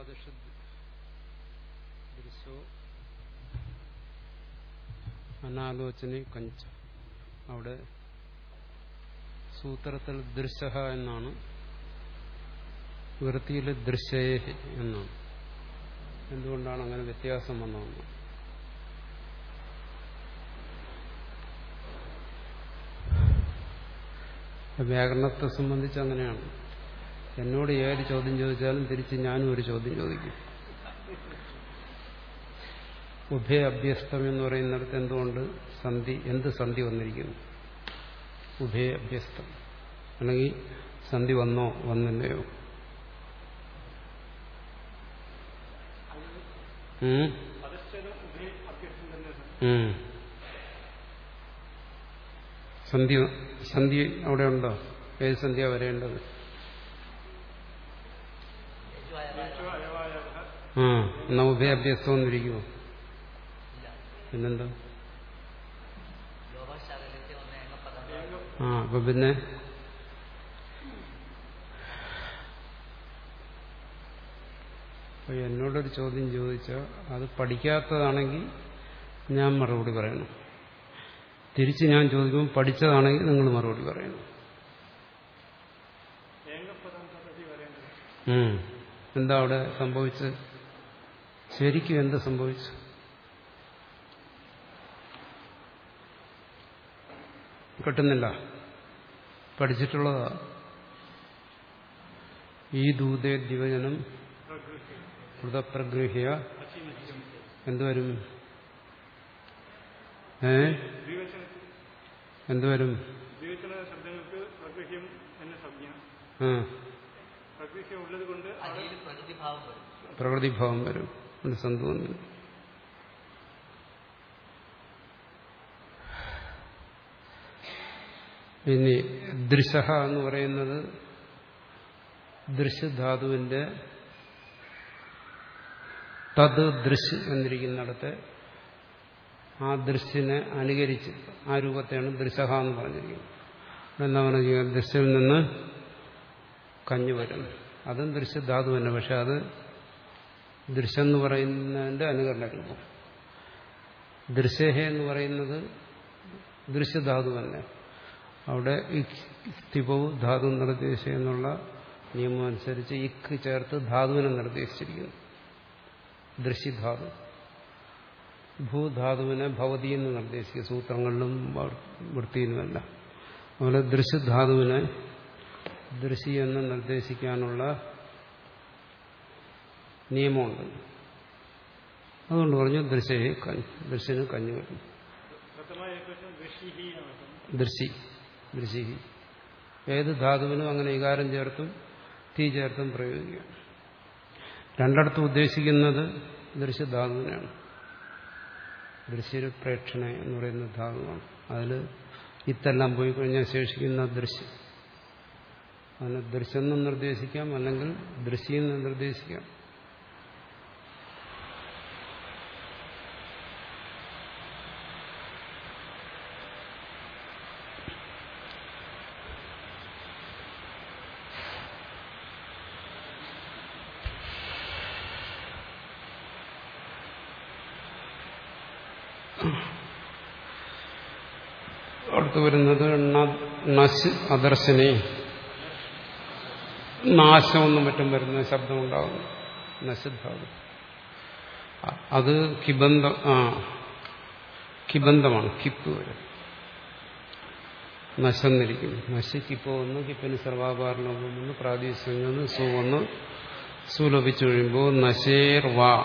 ഏകാദശ ദൃശോ അനാലോചന കഞ്ച അവിടെ സൂത്രത്തിൽ ദൃശ്യ എന്നാണ് വൃത്തിയിൽ ദൃശ്യേ എന്നാണ് എന്തുകൊണ്ടാണ് അങ്ങനെ വ്യത്യാസം വന്നതെന്ന് വ്യാകരണത്തെ സംബന്ധിച്ച് അങ്ങനെയാണ് എന്നോട് ഏത് ചോദ്യം ചോദിച്ചാലും തിരിച്ച് ഞാനും ഒരു ചോദ്യം ചോദിക്കും ഉഭയ അഭ്യസ്തം എന്ന് പറയുന്നിടത്ത് എന്തുകൊണ്ട് സന്ധി എന്ത് സന്ധി വന്നിരിക്കുന്നു ഉഭയ അഭ്യസ്തം അല്ലെങ്കിൽ സന്ധി വന്നോ വന്നില്ലയോ ഉം? ഉം. സന്ധി സന്ധി അവിടെ ഉണ്ടോ ഏത് സന്ധ്യ വരേണ്ടത് ആ എന്നാ ഉഭയാഭ്യസ്തം ഒന്നിരിക്കുമോ പിന്നെന്താ ആ അപ്പൊ പിന്നെ അപ്പൊ എന്നോടൊരു ചോദ്യം ചോദിച്ചാൽ അത് പഠിക്കാത്തതാണെങ്കിൽ ഞാൻ മറുപടി പറയണം തിരിച്ച് ഞാൻ ചോദിക്കുമ്പോൾ പഠിച്ചതാണെങ്കിൽ നിങ്ങൾ മറുപടി പറയണം ഉം. എന്താ അവിടെ സംഭവിച്ചത് ശരിക്കും എന്ത് സംഭവിച്ചു കിട്ടുന്നില്ല പഠിച്ചിട്ടുള്ളതാ ഈ ദൂതേ ദിവചനം കൃതപ്രഗൃഹ്യ എന്തുവരും ഏ എന്തുവരും ദ്വിവചന ശബ്ദങ്ങൾക്ക് പ്രഗൃഹ്യം എന്ന സംജ്ഞ ആ പ്രഗൃഹ്യം ഉള്ളത് കൊണ്ട് പ്രകൃതിഭാവം വരും ഒരു സന്തു വന്നു ഇനി ദൃശ എന്ന് പറയുന്നത് ദൃശ്യധാതുവിന്റെ തത് ദൃശ് എന്നിരിക്കുന്നിടത്ത് ആ ദൃശ്യനെ അനുകരിച്ച് ആ രൂപത്തെയാണ് ദൃശഹ എന്ന് പറഞ്ഞിരിക്കുന്നത് അവിടെ എന്താ പറഞ്ഞിരിക്കുന്നത് ദൃശ്യത്തിൽ നിന്ന് കഞ്ഞു വരും അതും ദൃശ്യധാതു തന്നെ പക്ഷെ അത് ദൃശ്യം എന്ന് പറയുന്നതിന്റെ അനുകരണ രൂപം ദൃശ്യഹ എന്ന് പറയുന്നത് ദൃശ്യധാതു തന്നെ അവിടെ സ്ഥിപവും ധാതു നിർദ്ദേശം എന്നുള്ള നിയമം അനുസരിച്ച് ഇക്ക് ചേർത്ത് ധാതുവിനെ നിർദ്ദേശിച്ചിരിക്കുന്നു ദൃശ്യധാതു ഭൂധാതുവിനെ ഭവതി എന്ന് നിർദ്ദേശിക്കുക സൂത്രങ്ങളിലും വൃത്തിയിലുമല്ല അതുപോലെ ദൃശ്യധാതുവിനെ ദൃശി എന്ന് നിർദ്ദേശിക്കാനുള്ള നിയമമുണ്ട് അതുകൊണ്ട് പറഞ്ഞു ദൃശ്യേ കഞ്ഞ് ദൃശ്യന് കഞ്ഞു വരും പ്രഥമ ഏകവചനം ദൃഷിഹി എന്നാണ് ദൃശി ദൃശി ഏത് ധാതുവിനും അങ്ങനെ ഇകാരം ചേർത്തും തീ ചേർത്തും പ്രയോഗിക്കാം രണ്ടിടത്തും ഉദ്ദേശിക്കുന്നത് ദൃശ്യധാതുവിനാണ് ദൃശ്യ പ്രേക്ഷണ എന്ന് പറയുന്ന ധാതുവാണ് അതിൽ ഇത്തെല്ലാം പോയി കഴിഞ്ഞാൽ ശേഷിക്കുന്ന ദൃശ്യം അതിന് ദൃശ്യം നിർദ്ദേശിക്കാം അല്ലെങ്കിൽ ദൃശ്യം നിർദ്ദേശിക്കാം അടുത്ത് വരുന്നത് നശ് അദർശനെ നാശമെന്നും മറ്റും വരുന്ന ശബ്ദമുണ്ടാകുന്നു നശുദ്ധാതു അത് കിബന്ധ ആ കിബന്ധമാണ് കിപ്പ് വരും നശന്നിരിക്കുന്നു നശി കിപ്പ് വന്ന് കിപ്പിന് സർവാപാരണം വന്ന് പ്രാദേശികം വന്ന് സു വന്ന് സു ലഭിച്ചു കഴിയുമ്പോൾ നശേർ വാ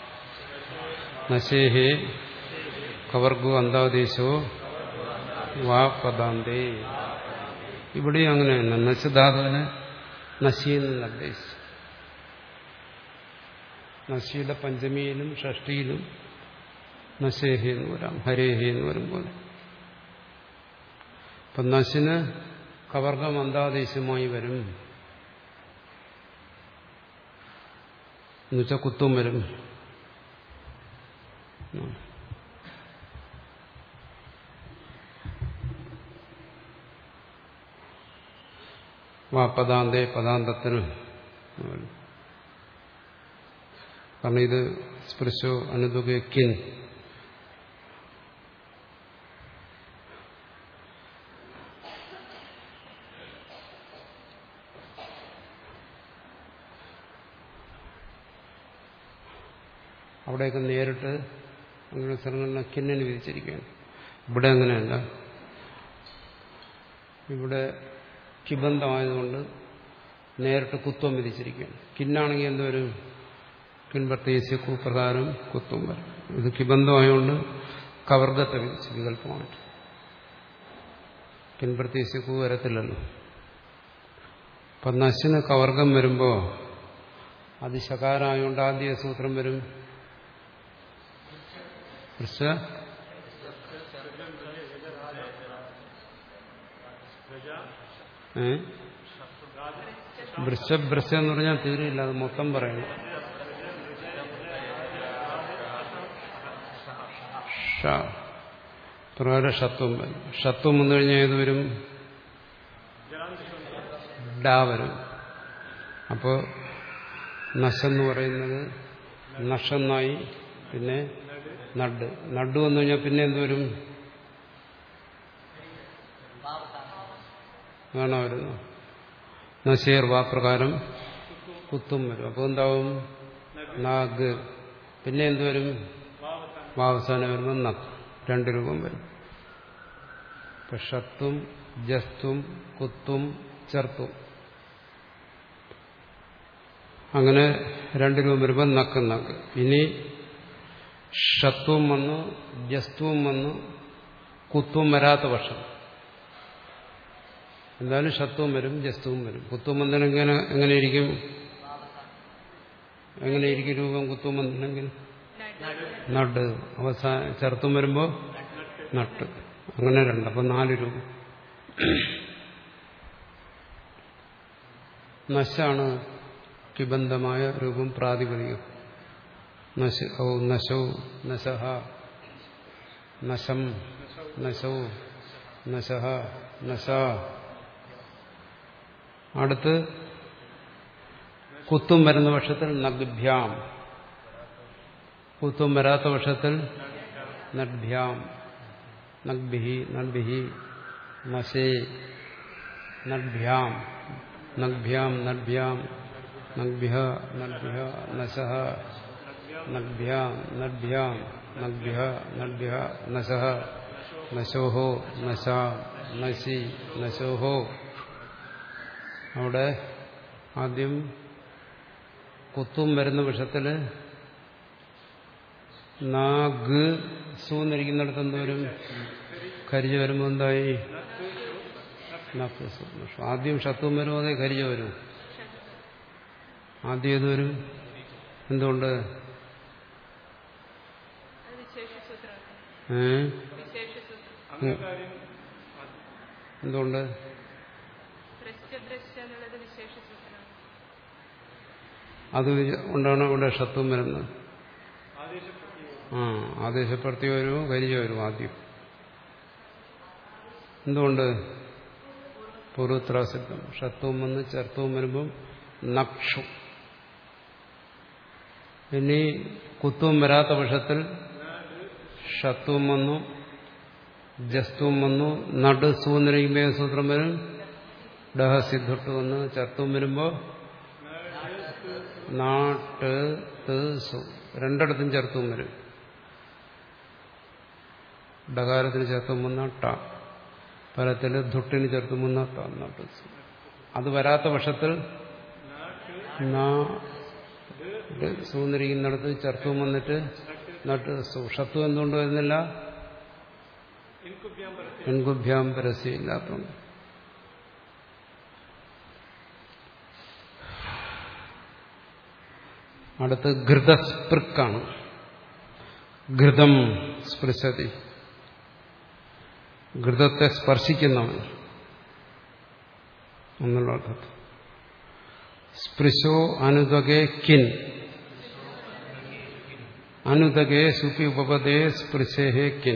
നശേഹേ കവർഗു അന്താദേശോ വാ പദാന്തേ ഇവിടെ അങ്ങനെ തന്നെ നശധാതുവിന് നശിയെന്ന് നിർദ്ദേശിച്ചു നശിയുടെ പഞ്ചമിയിലും ഷഷ്ടിയിലും നശേഹി എന്ന് വരാം ഹരേഹി എന്ന് വരുമ്പോൾ അപ്പം നശിന് കവർഗം അന്താദേശമായി വരും എന്നുവെച്ചാൽ കുത്തും വരും വാ പദാന്തേ പദാന്തത്തിന് കാരണം ഇത് സ്പൃശോ അനുതുക കിൻ അവിടെയൊക്കെ നേരിട്ട് അങ്ങനെ സ്ഥലങ്ങളിൽ കിന്നിന് വിധിച്ചിരിക്കുകയാണ് ഇവിടെ അങ്ങനെയല്ല ഇവിടെ കിബന്ധമായതുകൊണ്ട് നേരിട്ട് കുത്വം വിധിച്ചിരിക്കുകയാണ് കിന്നാണെങ്കിൽ എന്തോരും കിൻ പ്രത്യേകിച്ച് കുപ്രകാരം കുത്വം വരും ഇത് കിബന്ധമായതുകൊണ്ട് കവർഗത്തെ വിധിച്ച് വികല്പമായിട്ട് കിൻ പ്രത്യേകിച്ച് കു വരത്തില്ലല്ലോ അപ്പം നശിന് കവർഗം വരുമ്പോൾ അത് ശകാരമായതുകൊണ്ട് ആദ്യ സൂത്രം വരും വൃക്ഷ ഏ വൃക്ഷ വൃക്ഷ എന്ന് പറഞ്ഞാൽ തീരെയില്ല അത് മൊത്തം പറയണം ഷ പ്രകാരം ഷത്വം വരും ഷത്വം വന്നു കഴിഞ്ഞാൽ ഏത് വരും ഡാ വരും അപ്പോൾ നശെന്ന് പറയുന്നത് നഷെന്നായി പിന്നെ നഡ് നഡ് വന്നു കഴിഞ്ഞാൽ പിന്നെ എന്ത് വരും കാണാ വരുന്നു നശേർ വാ പ്രകാരം കുത്തും വരും അപ്പോൾ എന്താവും നാഗ് പിന്നെ എന്തുവരും വാവസാനം വരുമ്പോൾ നക്ക് രണ്ട് രൂപം വരും ഇപ്പൊ ഷത്തും ജസ്തും കുത്തും ചെർത്തും അങ്ങനെ രണ്ട് രൂപം വരുമ്പോൾ നക്ക് നക്ക് ഇനി ഷത്വം വന്നു ജസ്തുവും വന്നു കുത്തും വരാത്ത പക്ഷം എന്തായാലും ഷത്വം വരും ജസ്തുവും വരും കുത്തും വന്നിട്ട് എങ്ങനെ എങ്ങനെയിരിക്കും എങ്ങനെയിരിക്കും രൂപം കുത്തും വന്നിട്ടുണ്ടെങ്കിൽ നട്ട് അവസാന ചെറുത്തും വരുമ്പോൾ നട്ട് അങ്ങനെ രണ്ട് അപ്പം നാല് രൂപം നശാണ് കിബന്ധമായ രൂപം പ്രാതിപതികം നശ ഔ നശൗ നശഹ നശം നശൗ നശഹ നശ അടുത്ത് കുത്തും വരുന്ന പക്ഷത്തിൽ നഗ്ഭ്യാം കുത്തും വരാത്ത പക്ഷത്തിൽ നഡ്ഭ്യാം നഗ്ഭിഹി നഡ്ഭിഹി നശേ നഡ്ഭ്യാം നഗ്ഭ്യാം നഡ്ഭ്യാം നഗ്ഭ്യ നഡ്ഭ്യ നശഃ നഗ്ഭ്യാം നഡ്ഭ്യാം നഗ്ഭ്യ നഡ്ഭ്യ നശഃ നശോഹോ നശ നശി നശോഹോ അവിടെ ആദ്യം കുത്തും വരുന്ന വിഷത്തില് നാഗ് സൂന്നിരിക്കുന്നിടത്ത് എന്തോരും കരിജ വരുമ്പോൾ എന്തായി നക്ക് സു. ആദ്യം ഷത്വം വരും അതേ കരിജ വരും ആദ്യം ഏത് വരും എന്തുകൊണ്ട് അത് വിശേഷസൂത്രമാണ് ഏ വിശേഷസൂത്രം അങ്ങനെ കാര്യം എന്തുകൊണ്ട് ദൃശ്യ എന്നുള്ളത് വിശേഷസൂത്രമാണ് അത് കൊണ്ടാണ് ഇവിടെ ഷത്വം വരുന്നത് ആദേശപ്രത്യേകം ആ ആദേശപ്പെടുത്തി വരുമോ കരിജ വരുമോ ആദ്യം എന്തുകൊണ്ട് പൂർവത്രാസിദ്ധം ഷത്വം വന്ന് ചർത്തവും വരുമ്പം നക്ഷു ഇനി കുത്തും വരാത്ത പക്ഷത്തിൽ ഷത്വം വന്നു ജസ്തുവും വന്നു നടു സൂന്നിരിക്കുമ്പോൾ സൂത്രം വരും ഡഹ സിദ്ധുട്ട് വന്ന് ചർത്തവും വരുമ്പോൾ നാട്ട് ത് സു രണ്ടിടത്തും ചേർത്തും വരും ഡകാരത്തിന് ചേർത്തും വന്ന ട പരത്തിൽ ധുട്ടിന് ചേർത്തും വന്ന ട നാട്ട് സു അത് വരാത്ത പക്ഷത്തിൽ സൂന്നിരിക്കുന്നിടത്ത് ചേർത്തും വന്നിട്ട് നട്ട് സു ഷത്വം എന്തുകൊണ്ട് വരുന്നില്ല ഇൻകുഭ്യാം പരസ്യം പെൺകുഭ്യാം പരസ്യം ഇല്ലാത്തതുകൊണ്ട് അടുത്ത് ഘൃതസ്പൃക്കാണ് ഘൃതം സ്പൃശതി ഘൃതത്തെ സ്പർശിക്കുന്നവൻ എന്നുള്ള അർത്ഥത്തിൽ സ്പൃശോ അനുദകേ കിൻ അനുദകേ സുപി ഉപപദേ സ്പൃശേഹേ കിൻ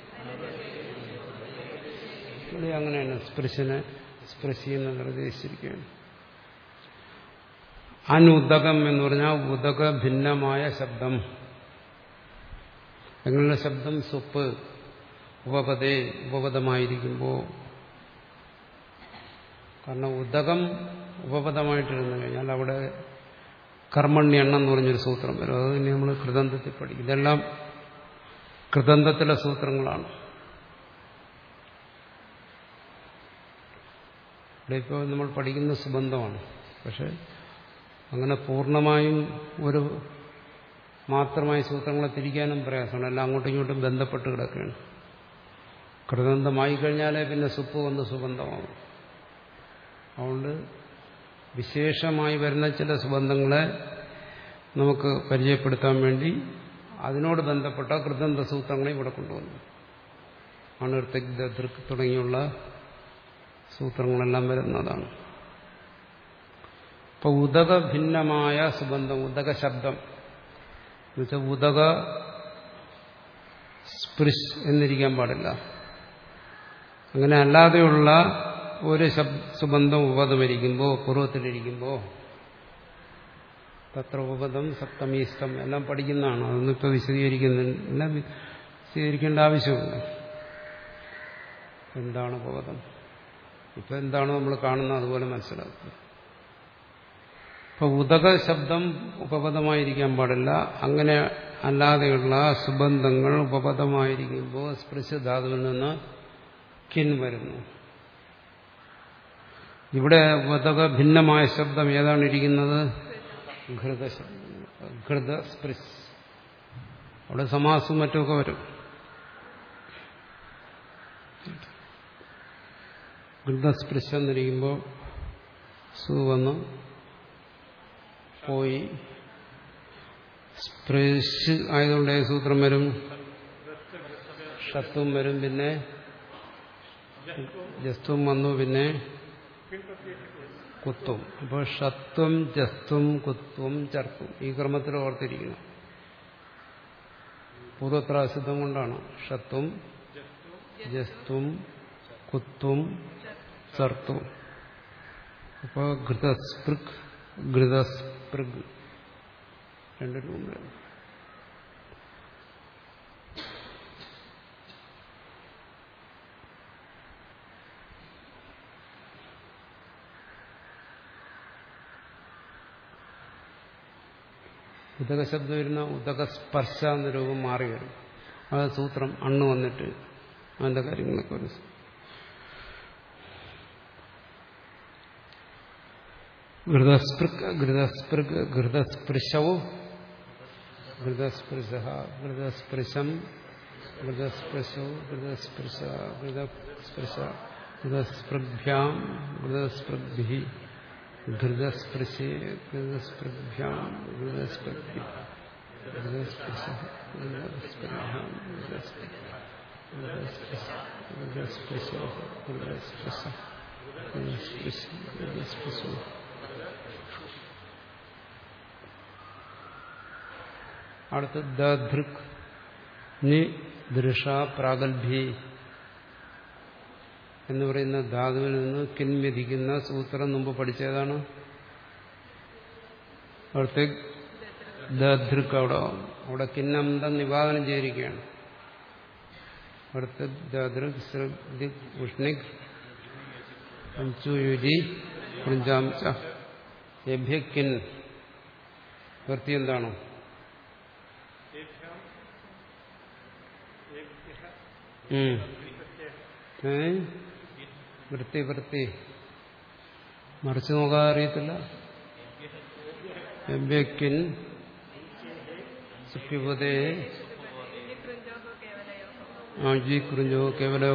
ഇവിടെ അങ്ങനെയാണ് സ്പൃശനെ സ്പൃശിയെന്ന് നിർദ്ദേശിച്ചിരിക്കുകയാണ് അനുദകം എന്ന് പറഞ്ഞാൽ ഉദക ഭിന്നമായ ശബ്ദം എങ്ങനെയുള്ള ശബ്ദം സുപ്പ് ഉപപദേ ഉപപദമായിരിക്കുമ്പോൾ കാരണം ഉദകം ഉപപദമായിട്ടിരുന്നു കഴിഞ്ഞാൽ അവിടെ കർമ്മണ്യെണ്ണം എന്ന് പറഞ്ഞൊരു സൂത്രം വരും അത് ഇനി നമ്മൾ കൃതന്തത്തിൽ പഠിക്കും ഇതെല്ലാം കൃതന്തത്തിലെ സൂത്രങ്ങളാണ് ഇവിടെ ഇപ്പോൾ നമ്മൾ പഠിക്കുന്ന സുബന്ധമാണ് പക്ഷെ അങ്ങനെ പൂർണ്ണമായും ഒരു മാത്രമായി സൂത്രങ്ങളെ തിരിക്കാനും പ്രയാസമാണ് എല്ലാം അങ്ങോട്ടും ഇങ്ങോട്ടും ബന്ധപ്പെട്ട് കിടക്കുകയാണ് കൃതന്തമായി കഴിഞ്ഞാലേ പിന്നെ സുപ്പ് വന്ന് സുബന്ധമാവും അതുകൊണ്ട് വിശേഷമായി വരുന്ന ചില സുബന്ധങ്ങളെ നമുക്ക് പരിചയപ്പെടുത്താൻ വേണ്ടി അതിനോട് ബന്ധപ്പെട്ട കൃതന്ത സൂത്രങ്ങളെ ഇവിടെ കൊണ്ടുവന്നു അണുർത്തിക് ദൃക് തുടങ്ങിയുള്ള സൂത്രങ്ങളെല്ലാം വരുന്നതാണ് ഇപ്പൊ ഉദക ഭിന്നമായ സുബന്ധം ഉദക ശബ്ദം എന്നുവെച്ചാൽ ഉദക സ്പൃശ് എന്നിരിക്കാൻ പാടില്ല അങ്ങനെ അല്ലാതെയുള്ള ഒരു ശബ് സുബന്ധം ഉപതമിരിക്കുമ്പോൾ പൂർവ്വത്തിലിരിക്കുമ്പോൾ തത്ര ഉപപദം സപ്തമീഷ്ടം എല്ലാം പഠിക്കുന്നതാണ് അതൊന്നും ഇപ്പോൾ വിശദീകരിക്കുന്നില്ല എല്ലാം വിശദീകരിക്കേണ്ട ആവശ്യമില്ല എന്താണ് ഉപപദം ഇപ്പൊ എന്താണ് നമ്മൾ കാണുന്നത് അതുപോലെ മനസ്സിലാക്കുക ഇപ്പൊ ഉദക ശബ്ദം ഉപപദമായിരിക്കാൻ പാടില്ല അങ്ങനെ അല്ലാതെയുള്ള സുബന്ധങ്ങൾ ഉപപദമായിരിക്കുമ്പോൾ സ്പൃശധാതുവിൽ നിന്ന് കിൻ വരുന്നു ഇവിടെ ഉദക ഭിന്നമായ ശബ്ദം ഏതാണ് ഇരിക്കുന്നത് ഘൃതശബ്ദം ഘൃതസ്പൃശ് അവിടെ സമാസവും മറ്റുമൊക്കെ വരും ഘൃതസ്പൃശ് എന്നിരിക്കുമ്പോൾ സു വന്ന് പോയി സ്പൃശ് ആയതുകൊണ്ട് ഏത് സൂത്രം വരും ഷത്തും വരും പിന്നെ ജസ്തും വന്നു പിന്നെ കുത്തും അപ്പോൾ ഷത്വം ജസ്തും കുത്വം ചർത്തും ഈ ക്രമത്തിൽ ഓർത്തിരിക്കണം പൂർവത്രാസിദ്ധം കൊണ്ടാണ് ഷത്വം ജസ്തും കുത്തും ചർത്തും അപ്പോൾ ഘൃതസ്പൃക് ഘൃതസ്പൃഗ് രണ്ട് രൂപം ഉദക ശബ്ദം വരുന്ന ഉദക സ്പർശ എന്ന രൂപം മാറി വരും അത് സൂത്രം അണ്ണ് വന്നിട്ട് അതിന്റെ കാര്യങ്ങളൊക്കെ ഒരു ഘൃതസ്പൃക് ഘൃതസ്പൃക് ഘൃതസ്പൃശവും ഘൃതസ്പൃശ ഘൃതസ്പൃശം ഘൃതസ്പൃശോ ഘൃതസ്പൃശ ഘൃതസ്പൃശ ഘൃതസ്പൃഭ്യാം ഘൃതസ്പൃഭി ഘൃതസ്പൃശേ ഘൃതസ്പൃഭ്യാം ഘൃതസ്പൃഭി ഘൃതസ്പൃശ ഘൃതസ്പൃഭ്യാം ഘൃതസ്പൃശോ ഘൃതസ്പൃശ ഘൃതസ്പൃശോ അടുത്ത് ദൃക് നി ദൃഷ പ്രാഗൽഭി എന്ന് പറയുന്ന ധാതുവിൽ നിന്ന് കിൻവിധിക്കുന്ന സൂത്രം മുമ്പ് പഠിച്ചതാണ് അവിടുത്തെ ദൃക് അവിടെ അവിടെ കിന്നന്തം നിവാദനം ചെയ്തിരിക്കുകയാണ് അവിടുത്തെ ദൃക് സൃഗ് ഉഷ്ണിക് പഞ്ചുയുജി പഞ്ചാംശ ലഭ്യക്കിൻ വൃത്തി എന്താണ് ഏ വൃത്തി വൃത്തി മറിച്ച് നോക്കാതെ അറിയത്തില്ല ലഭ്യക്കിൻ സുപ്യപതേ ആജി കൃഞ്ചോ കേവലോ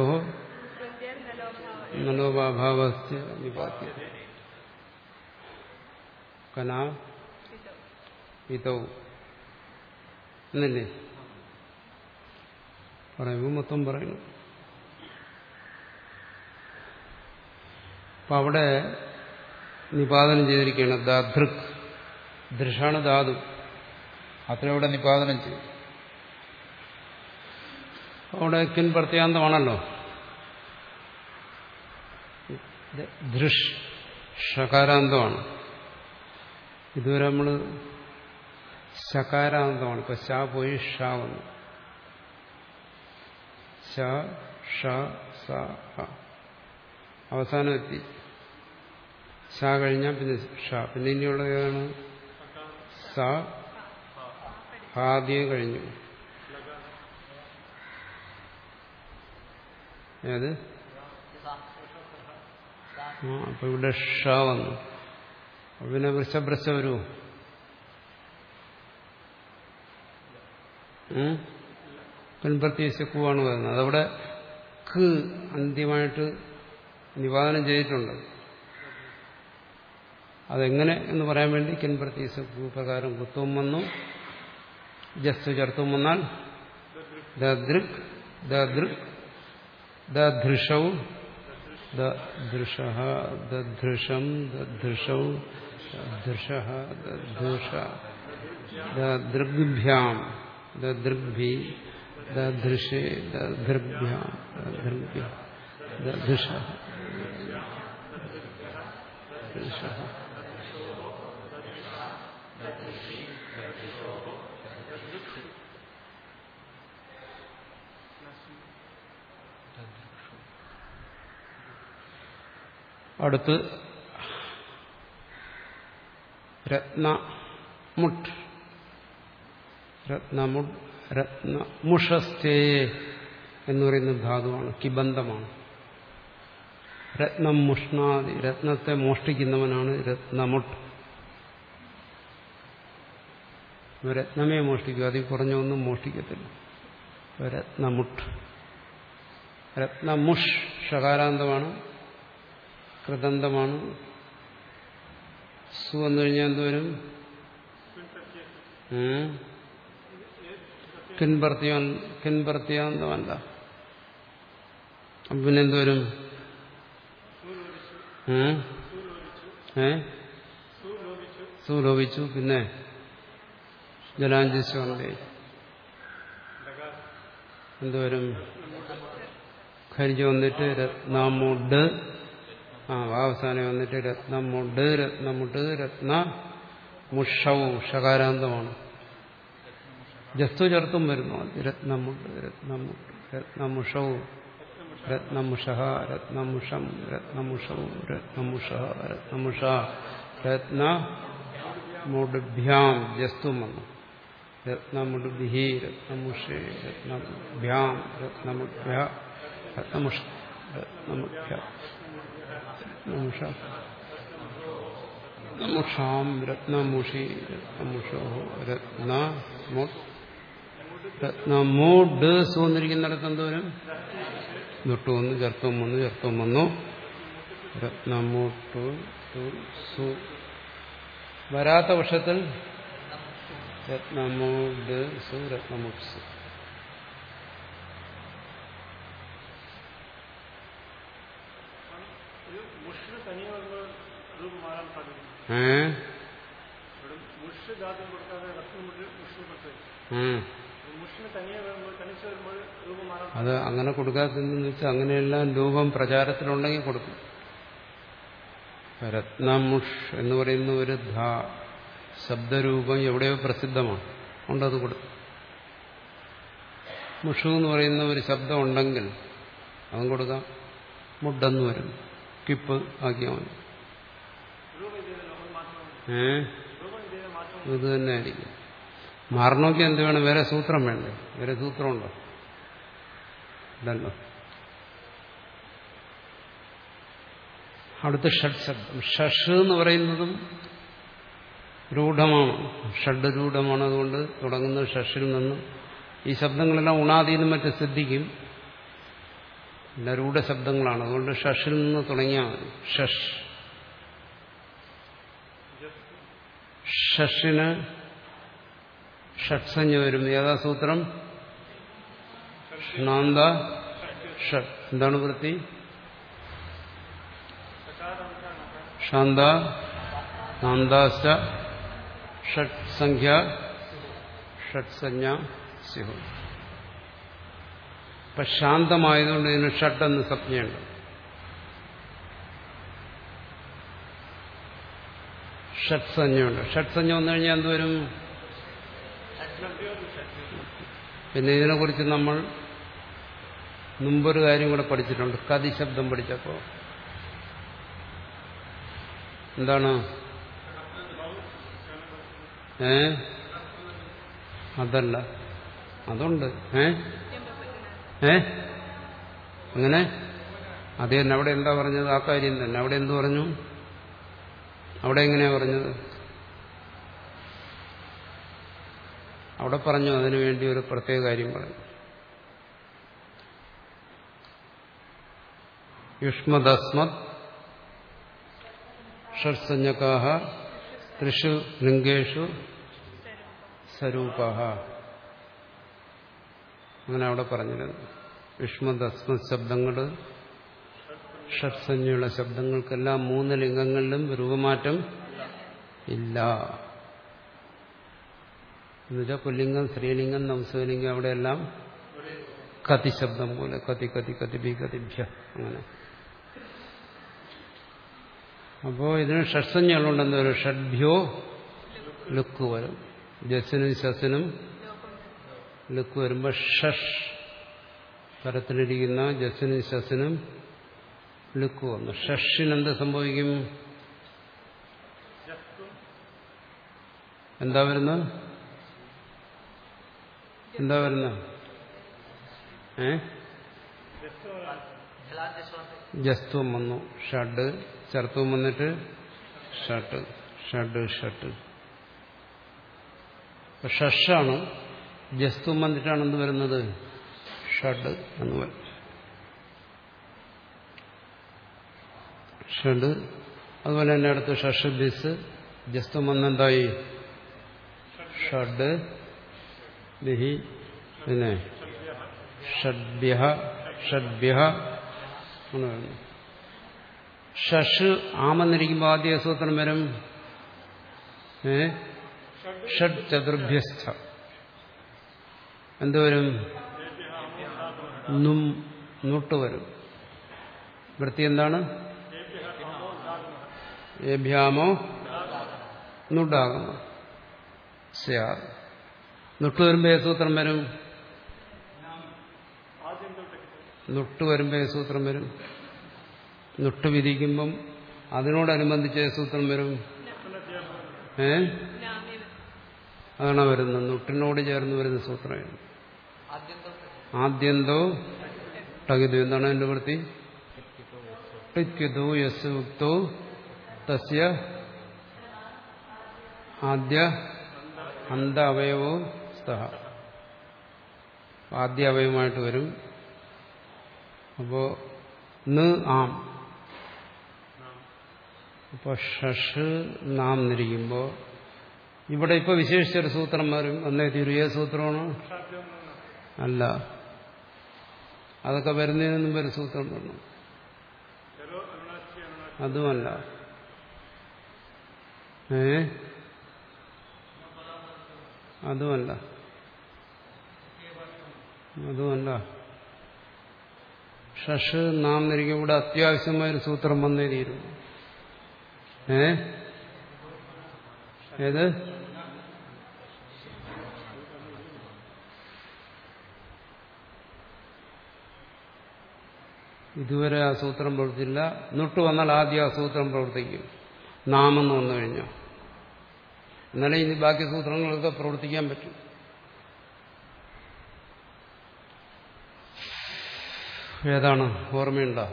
നലോഭാവസ്യ നിപാത്യ കനാ ഇതൗ എന്നല്ലേ പറയുമ്പോൾ മൊത്തം പറയുന്നു അപ്പൊ അവിടെ നിപാതനം ചെയ്തിരിക്കുകയാണ് ദൃക് ദൃഷാണ് ധാതു അത്ര അവിടെ നിപാതനം ചെയ്തു അവിടെ കിൻ പ്രത്യാന്തമാണല്ലോ ദൃഷ് ഷകാരാന്തമാണ് ഇതുവരെ നമ്മൾ ശകാരാന്തമാണ് ഇപ്പൊ ശ പോയി ഷ വന്നു ശ ഷ സ ഹ അവസാനം എത്തി ഷ കഴിഞ്ഞാൽ പിന്നെ ഷ പിന്നെ ഇനിയുള്ളത് ഏതാണ് സ ആദ്യം കഴിഞ്ഞു ഏത് ആ അപ്പൊ ഇവിടെ ഷ വന്നു അപ്പൊ പിന്നെ വൃഷഭ്രശ വരുമോ പിൻപ്രത്യേകിച്ച് കുവാണ് വരുന്നത് അതവിടെ ക്ക് അന്ത്യമായിട്ട് നിവാദനം ചെയ്തിട്ടുണ്ട് അതെങ്ങനെ എന്ന് പറയാൻ വേണ്ടി കിൻപ്രത്യേകിച്ച് കു പ്രകാരം കുത്തവും വന്നു ജസ്തു ചേർത്തും വന്നാൽ ദൃക് ദൃക് ദൃഷൗ ദൃഷ ദൃഷം ദൃഷൗ ദൃഷ ദൃഷ ദൃഗ്ഭ്യാം ദൃഗ്ഭി ദൃശേ ദൃഗ്ഭ്യാം ദൃഗ്ഭ്യ ദൃഷ ദൃഷ അടുത്ത് രത്നമുട്ട് രത്നമുട്ട് രത്നമുഷസ്തേ എന്ന് പറയുന്ന ധാതുവാണ് കിബന്ധമാണ് രത്നം മുഷ്ണാദി രത്നത്തെ മോഷ്ടിക്കുന്നവനാണ് രത്നമുട്ട് രത്നമേ മോഷ്ടിക്കും അതിൽ കുറഞ്ഞൊന്നും മോഷ്ടിക്കത്തില്ല രത്നമുട്ട് രത്നമുഷ് ഷകാരാന്തമാണ് കൃതന്തമാണ് സു വന്നു കഴിഞ്ഞാൽ എന്തുവരും കിൻപർത്തിയാൻ കിൻപർത്തിയാന്തമല്ല അപ്പം പിന്നെ എന്തുവരും ഏ സുലോപിച്ചു പിന്നെ ജലാഞ്ജസ്വന്തേ എന്തുവരും ഖരിജ് വന്നിട്ട് രത്നമുഡ് ആ അവസാനം വന്നിട്ട് രത്നമുഡ് രത്നമുഡ് രത്ന മുഷവും ഷകാരാന്തമാണ് ജസ്തു ചേർത്തും വരുന്നു രത്നമുഡ് രത്നമുഡ് രത്നമുഷവും രത്നമുഷ രത്നമുഷം രത്നമുഷവും രത്നമുഷ രത്നമുഷ രത്ന മുഡ്ഭ്യാം ജസ്തും വന്നു രത്നമുഡ്ഭി രത്നമുഷേ രത്നഭ്യാം രത്നമുഡ്ഭ്യ രത്നമുഷ രത്നമുഡ്ഭ്യ രത്നമുഷ രത്നമുഷാം രത്നമുഷി രത്നമുഷോ രത്നമുട്ട് രത്നമൂഡ് സു വന്നിരിക്കുന്നിടത്ത് എന്തോരം തൊട്ട് വന്നു ചർത്തം വന്നു ചർത്തം വന്നു രത്നമൂട്ട് സു വരാത്ത പക്ഷത്തിൽ രത്നമൂഡ് സു രത്നമുട്ട് സു ഇത് മുഷ് തനിയെ വരുമ്പോൾ രൂപം മാറാൻ സാധ്യത ഏ ഇവിടെ മുഷ് ധാതു കൊടുക്കാതെ രത്നം മുഷ് കൊടുത്തത് ഉം. മുഷിന് തനിയെ വരുമ്പോൾ തനിച്ച് വരുമ്പോൾ രൂപം മാറാൻ അത് അങ്ങനെ കൊടുക്കാത്തതെന്ന് വെച്ചാൽ അങ്ങനെയെല്ലാം രൂപം പ്രചാരത്തിലുണ്ടെങ്കിൽ കൊടുക്കും രത്നമുഷ് എന്ന് പറയുന്ന ഒരു ധാ ശബ്ദരൂപം എവിടെയോ പ്രസിദ്ധമാണ് ഉണ്ടത് കൊടുത്തു മുഷു എന്ന് പറയുന്ന ഒരു ശബ്ദം ഉണ്ടെങ്കിൽ അതും കൊടുക്കാം മുഡെന്ന് വരും കിപ്പ് ആക്കിയാൽ മതി രൂപം ചെയ്തല്ലോ അത് മാത്രം ഏ രൂപം ചെയ്ത മാത്രം ഇത് തന്നെ ആയിരിക്കും മാറണമെങ്കിൽ എന്ത് വേണം വേറെ സൂത്രം വേണ്ടേ വേറെ സൂത്രമുണ്ടോ ഇല്ലല്ലോ അടുത്ത ഷഡ് ശബ്ദം ഷഷ് എന്ന് പറയുന്നതും രൂഢമാണ് ഷഡ് രൂഢമാണ് അതുകൊണ്ട് തുടങ്ങുന്നത് ഷഷിൽ നിന്ന് ഈ ശബ്ദങ്ങളെല്ലാം ഉണാദിയിലും മറ്റും സിദ്ധിക്കും പിന്നെ രൂഢശബ്ദങ്ങളാണ് അതുകൊണ്ട് ഷഷിൽ നിന്ന് തുടങ്ങിയാൽ മതി ഷഷ് ഷഷിന് ഷഡ്സഞ്ജ വരും ഏതാ സൂത്രം ഷ്ണാന്ത ഷഡ് എന്താണ് വൃത്തി ശാന്ത നാന്താശ്ച ഷഡ് സംഖ്യ ഷഡ്സഞ്ജ സ്യു ഇപ്പൊ ശാന്തമായതുകൊണ്ട് ഇതിന് ഷഡ് എന്ന് സംജ്ഞയുണ്ട് ഷഡ്സഞ്ജമുണ്ട് ഷഡ്സഞ്ജ വന്നു കഴിഞ്ഞാൽ എന്തുവരും പിന്നെ ഇതിനെക്കുറിച്ച് നമ്മൾ മുമ്പൊരു കാര്യം കൂടെ പഠിച്ചിട്ടുണ്ട് കതി ശബ്ദം പഠിച്ചപ്പോൾ എന്താണ് ഏ അതല്ല അതുണ്ട് ഏ ഏ അങ്ങനെ അത് തന്നെ അവിടെ എന്താ പറഞ്ഞത് ആ കാര്യം തന്നെ അവിടെ എന്തു പറഞ്ഞു അവിടെ എങ്ങനെയാ പറഞ്ഞത് അവിടെ പറഞ്ഞു അതിനു വേണ്ടി ഒരു പ്രത്യേക കാര്യം പറഞ്ഞു യുഷ്മദസ്മത് ഷഡ്സഞ്ജകാഹ ത്രിഷു ലിംഗേഷു സ്വരൂപ അങ്ങനെ അവിടെ പറഞ്ഞിരുന്നു യുഷ്മദസ്മത് ശബ്ദങ്ങൾ ഷഡ്സഞ്ജയുള്ള ശബ്ദങ്ങൾക്കെല്ലാം മൂന്ന് ലിംഗങ്ങളിലും രൂപമാറ്റം ഇല്ല എന്നുവെച്ചാൽ പുല്ലിംഗം സ്ത്രീലിംഗം നംസലിംഗം അവിടെയെല്ലാം കതി ശബ്ദം പോലെ കതി കതി കതി ബി കതിഭ്യ അങ്ങനെ അപ്പോ ഇതിന് ഷഡ്സഞ്ജകളുണ്ട് എന്താ ഒരു ഷഡ്ഭ്യോ ലുക്ക് വരും ജസ്സിനും ശസിനും ലുക്ക് വരുമ്പോൾ ഷഷ് തരത്തിലിരിക്കുന്ന ജസ്സിനും ശസിനും ലുക്ക് വന്നു ഷഷിനെന്ത് സംഭവിക്കും എന്താ വരുന്നത് എന്താ വരുന്നത് ഏ ജസ്ത്വം വന്നു ഷഡ് ചർത്തവും വന്നിട്ട് ഷട്ട് ഷഡ് ഷട്ട് ഷഷാണ് ജസ്ത്വം വന്നിട്ടാണ് എന്ത് വരുന്നത് ഷഡ് എന്ന് പറയും ഷഡ് അതുപോലെ തന്നെ അടുത്ത് ഷഷ് ബിസ് ജസ്ത്വം വന്നെന്തായി ഷഡ് ബിഹി പിന്നെ ഷഡ്ഭ്യ ഷഡ്ഭ്യ എന്ന് പറയുന്നു ഷഷ് ആമെന്നിരിക്കുമ്പോൾ ആദ്യ സൂത്രം വരും ഏ ഷഡ് ചതുർഭ്യസ്ഥ എന്തുവരും നും നൂട്ട് വരും വൃത്തി എന്താണ് ഏഭ്യാമോ നുണ്ടാകുന്നു സ്യാർ നുട്ട് വരുമ്പോൾ ഏത് സൂത്രം വരും നുട്ട് വരുമ്പോൾ ഏത് സൂത്രം വരും നുട്ട് വിധിക്കുമ്പം അതിനോടനുബന്ധിച്ച് ഏത് സൂത്രം വരും ഏ അതാണ് വരുന്നത് നുട്ടിനോട് ചേർന്ന് വരുന്ന സൂത്രമാണ് ആദ്യന്തോ ടകിതു എന്താണ് എന്റെ വൃത്തി ടിക്യുതു യസ് ഉക്തോ തസ്യ ആദ്യ അന്ത അവയവോ സ്തഹ ആദ്യ അവയവമായിട്ട് വരും അപ്പോ ന് ആം അപ്പൊ ഷഷ് നാം എന്നിരിക്കുമ്പോ ഇവിടെ ഇപ്പൊ വിശേഷിച്ചൊരു സൂത്രം വരും ഒന്നേ തിരുയ സൂത്രമാണ് അല്ല അതൊക്കെ വരുന്നതിന് മുമ്പ് ഒരു സൂത്രം വരണം അതുമല്ല ഏ അതുമല്ല അതുമല്ല ഷഷ് നാം നിരിക്കും ഇവിടെ അത്യാവശ്യമായൊരു സൂത്രം വന്നേ തീരും ഏ ഏത് ഇതുവരെ ആ സൂത്രം പ്രവർത്തിച്ചില്ല നുട്ട് വന്നാൽ ആദ്യം ആ സൂത്രം പ്രവർത്തിക്കും നാമെന്ന് വന്നു കഴിഞ്ഞാൽ എന്നാലേ ഇനി ബാക്കി സൂത്രങ്ങളൊക്കെ പ്രവർത്തിക്കാൻ പറ്റും ഏതാണ് ഓർമ്മയുണ്ടോ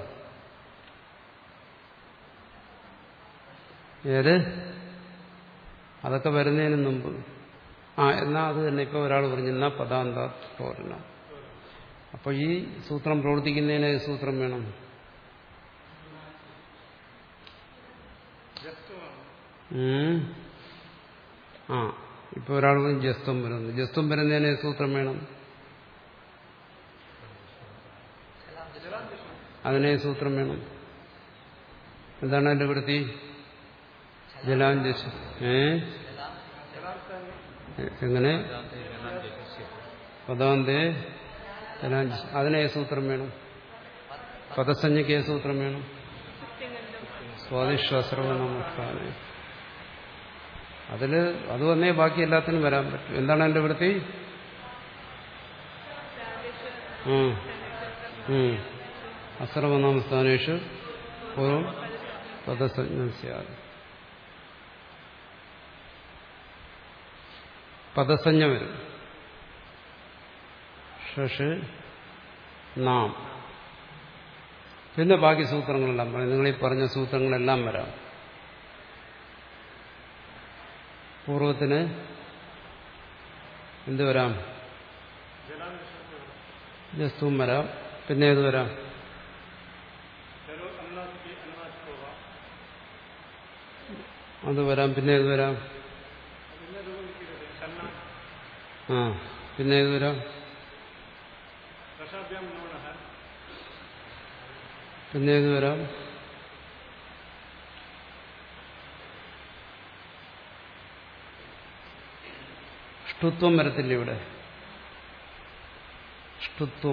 ഏത് അതൊക്കെ വരുന്നതിന് മുമ്പ് ആ എന്നാ അത് തന്നെ ഇപ്പൊ ഒരാൾ പറഞ്ഞു എന്നാ പദാന്ത തോരണ അപ്പൊ ഈ സൂത്രം പ്രവർത്തിക്കുന്നതിന് ഏത് സൂത്രം വേണം ഉം. ആ ഇപ്പൊ ഒരാൾ പറഞ്ഞു ജസ്ത്വം വരുന്നു ജസ്ത്വം വരുന്നതിന് ഏത് സൂത്രം വേണം അതിനെ സൂത്രം വേണം എന്താണ് അതിന്റെ വൃത്തി ജലാഞ്ജസ് ഏ എങ്ങനെ പദാന്തേ ജലാഞ്ജസ് അതിനെ സൂത്രം വേണം പദസഞ്ജയ്ക്ക് ഏത് സൂത്രം വേണം സ്വാദിശ്വാസ്രവ നമസ്കാരം അതിൽ അത് വന്നേ ബാക്കി എല്ലാത്തിനും വരാൻ പറ്റും എന്താണ് എൻ്റെ വൃത്തി ഉം. ഉം. അസർവനാമസ്ഥാനേഷു പൂർവം പദസഞ്ജം സ്യാത് പദസഞ്ജ വരും ഷഷ് നാം പിന്നെ ബാക്കി സൂത്രങ്ങളെല്ലാം പറയും നിങ്ങൾ ഈ പറഞ്ഞ സൂത്രങ്ങളെല്ലാം വരാം പൂർവത്തിന് എന്ത് വരാം ജസ്തുവും വരാം പിന്നെ ഏത് വരാം चलो अन्नाथ की अन्नाथ होगा അത് വരാം പിന്നെ ഏത് വരാം इनमें दोनों लिखी रहते हैं सन्ना ആ പിന്നെ ഏത് വരാം रसाभ्याम नोन है പിന്നെ ഏത് വരാം ഷ്ടുത്വം വരത്തില്ല ഇവിടെ ഷ്ടുത്വം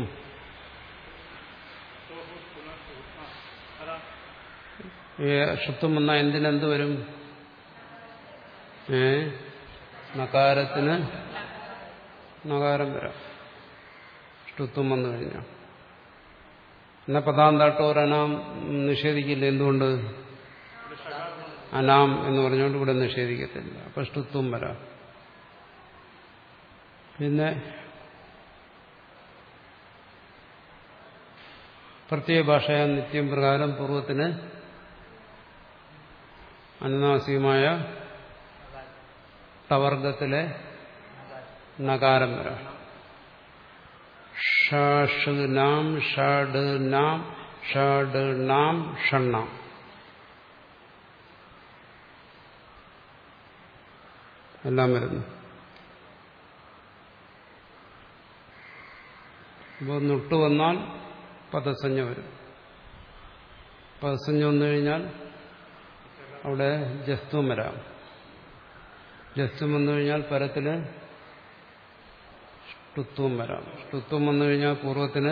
तो हो पुनः हो हाँ हरा ഈ ഷുത്വം വന്നാൽ എന്തിനെന്ത് വരും ഏ നകാരത്തിന് നകാരം വരാം ഷ്ടുത്വം വന്നു കഴിഞ്ഞാൽ എന്നാ പദാന്താട്ടോർ അനാം നിഷേധിക്കില്ല എന്തുകൊണ്ട് അനാം എന്ന് പറഞ്ഞുകൊണ്ട് ഇവിടെ നിഷേധിക്കത്തില്ല അപ്പൊ ഷ്ടുത്വം വരാം പിന്നെ പ്രത്യേക ഭാഷയാ നിത്യം പ്രകാരം പൂർവത്തിന് അനുനാസികമായ ടവർഗത്തിലെ നകാരം വരാം ഷഷ് നാം ഷഡ് നാം ഷഡ് നാം ഷണ്ണാം എല്ലാം വരുന്നു ഇപ്പോൾ നുട്ട് വന്നാൽ പദസഞ്ജ വരും പദസഞ്ജ വന്നു കഴിഞ്ഞാൽ അവിടെ ജസ്ത്വം വരാം ജസ്ത്വം വന്നു കഴിഞ്ഞാൽ പരത്തിന് ഷ്ടുത്വം വരാം ഷ്ടുത്വം വന്നു കഴിഞ്ഞാൽ പൂർവ്വത്തിന്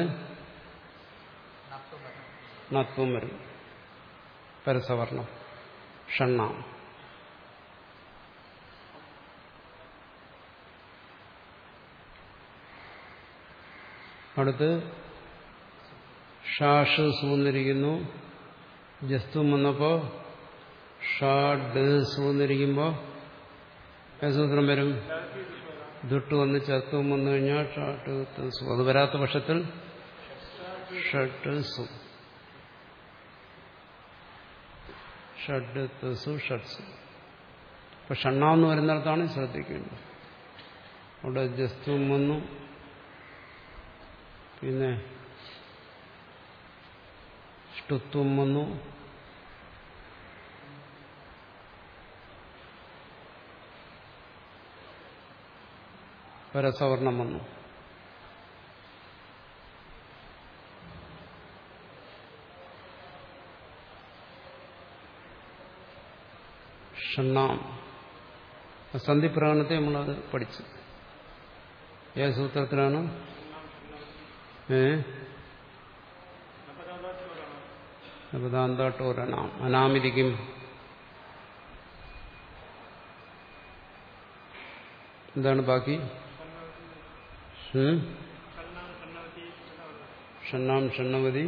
നത്വം വരും പരസവർണം ഷണ്ണാം അടുത്ത് ഷാഷ് സൂന്നിരിക്കുന്നു ജസ്തും വന്നപ്പോ ഷാഡ് സൂന്നിരിക്കുമ്പോ ഏത് സൂത്രം വരും ദുട്ട് വന്ന് ചത്തും വന്നു കഴിഞ്ഞാൽ ഷാട്ട് സു അത് വരാത്ത പക്ഷത്തിൽ ഷട്ട് സു ഷഡ് സു ഷട്സു അപ്പൊ ഷണ്ണാന്ന് വരുന്നിടത്താണ് ശ്രദ്ധിക്കേണ്ടത് അവിടെ ജസ്തും വന്നു പിന്നെ ഷ്ടുത്വം വന്നു പരസവർണം വന്നു ഷണ്ണാം സന്ധിപ്രകടനത്തെ നമ്മളത് പഠിച്ചു ഏത് സൂത്രത്തിലാണ് ഏ അപദാന്തോരണാം അനാമിരിക്കും എന്താണ് ബാക്കി ഉം? ഷണ്ണാം ഷണ്ണവതി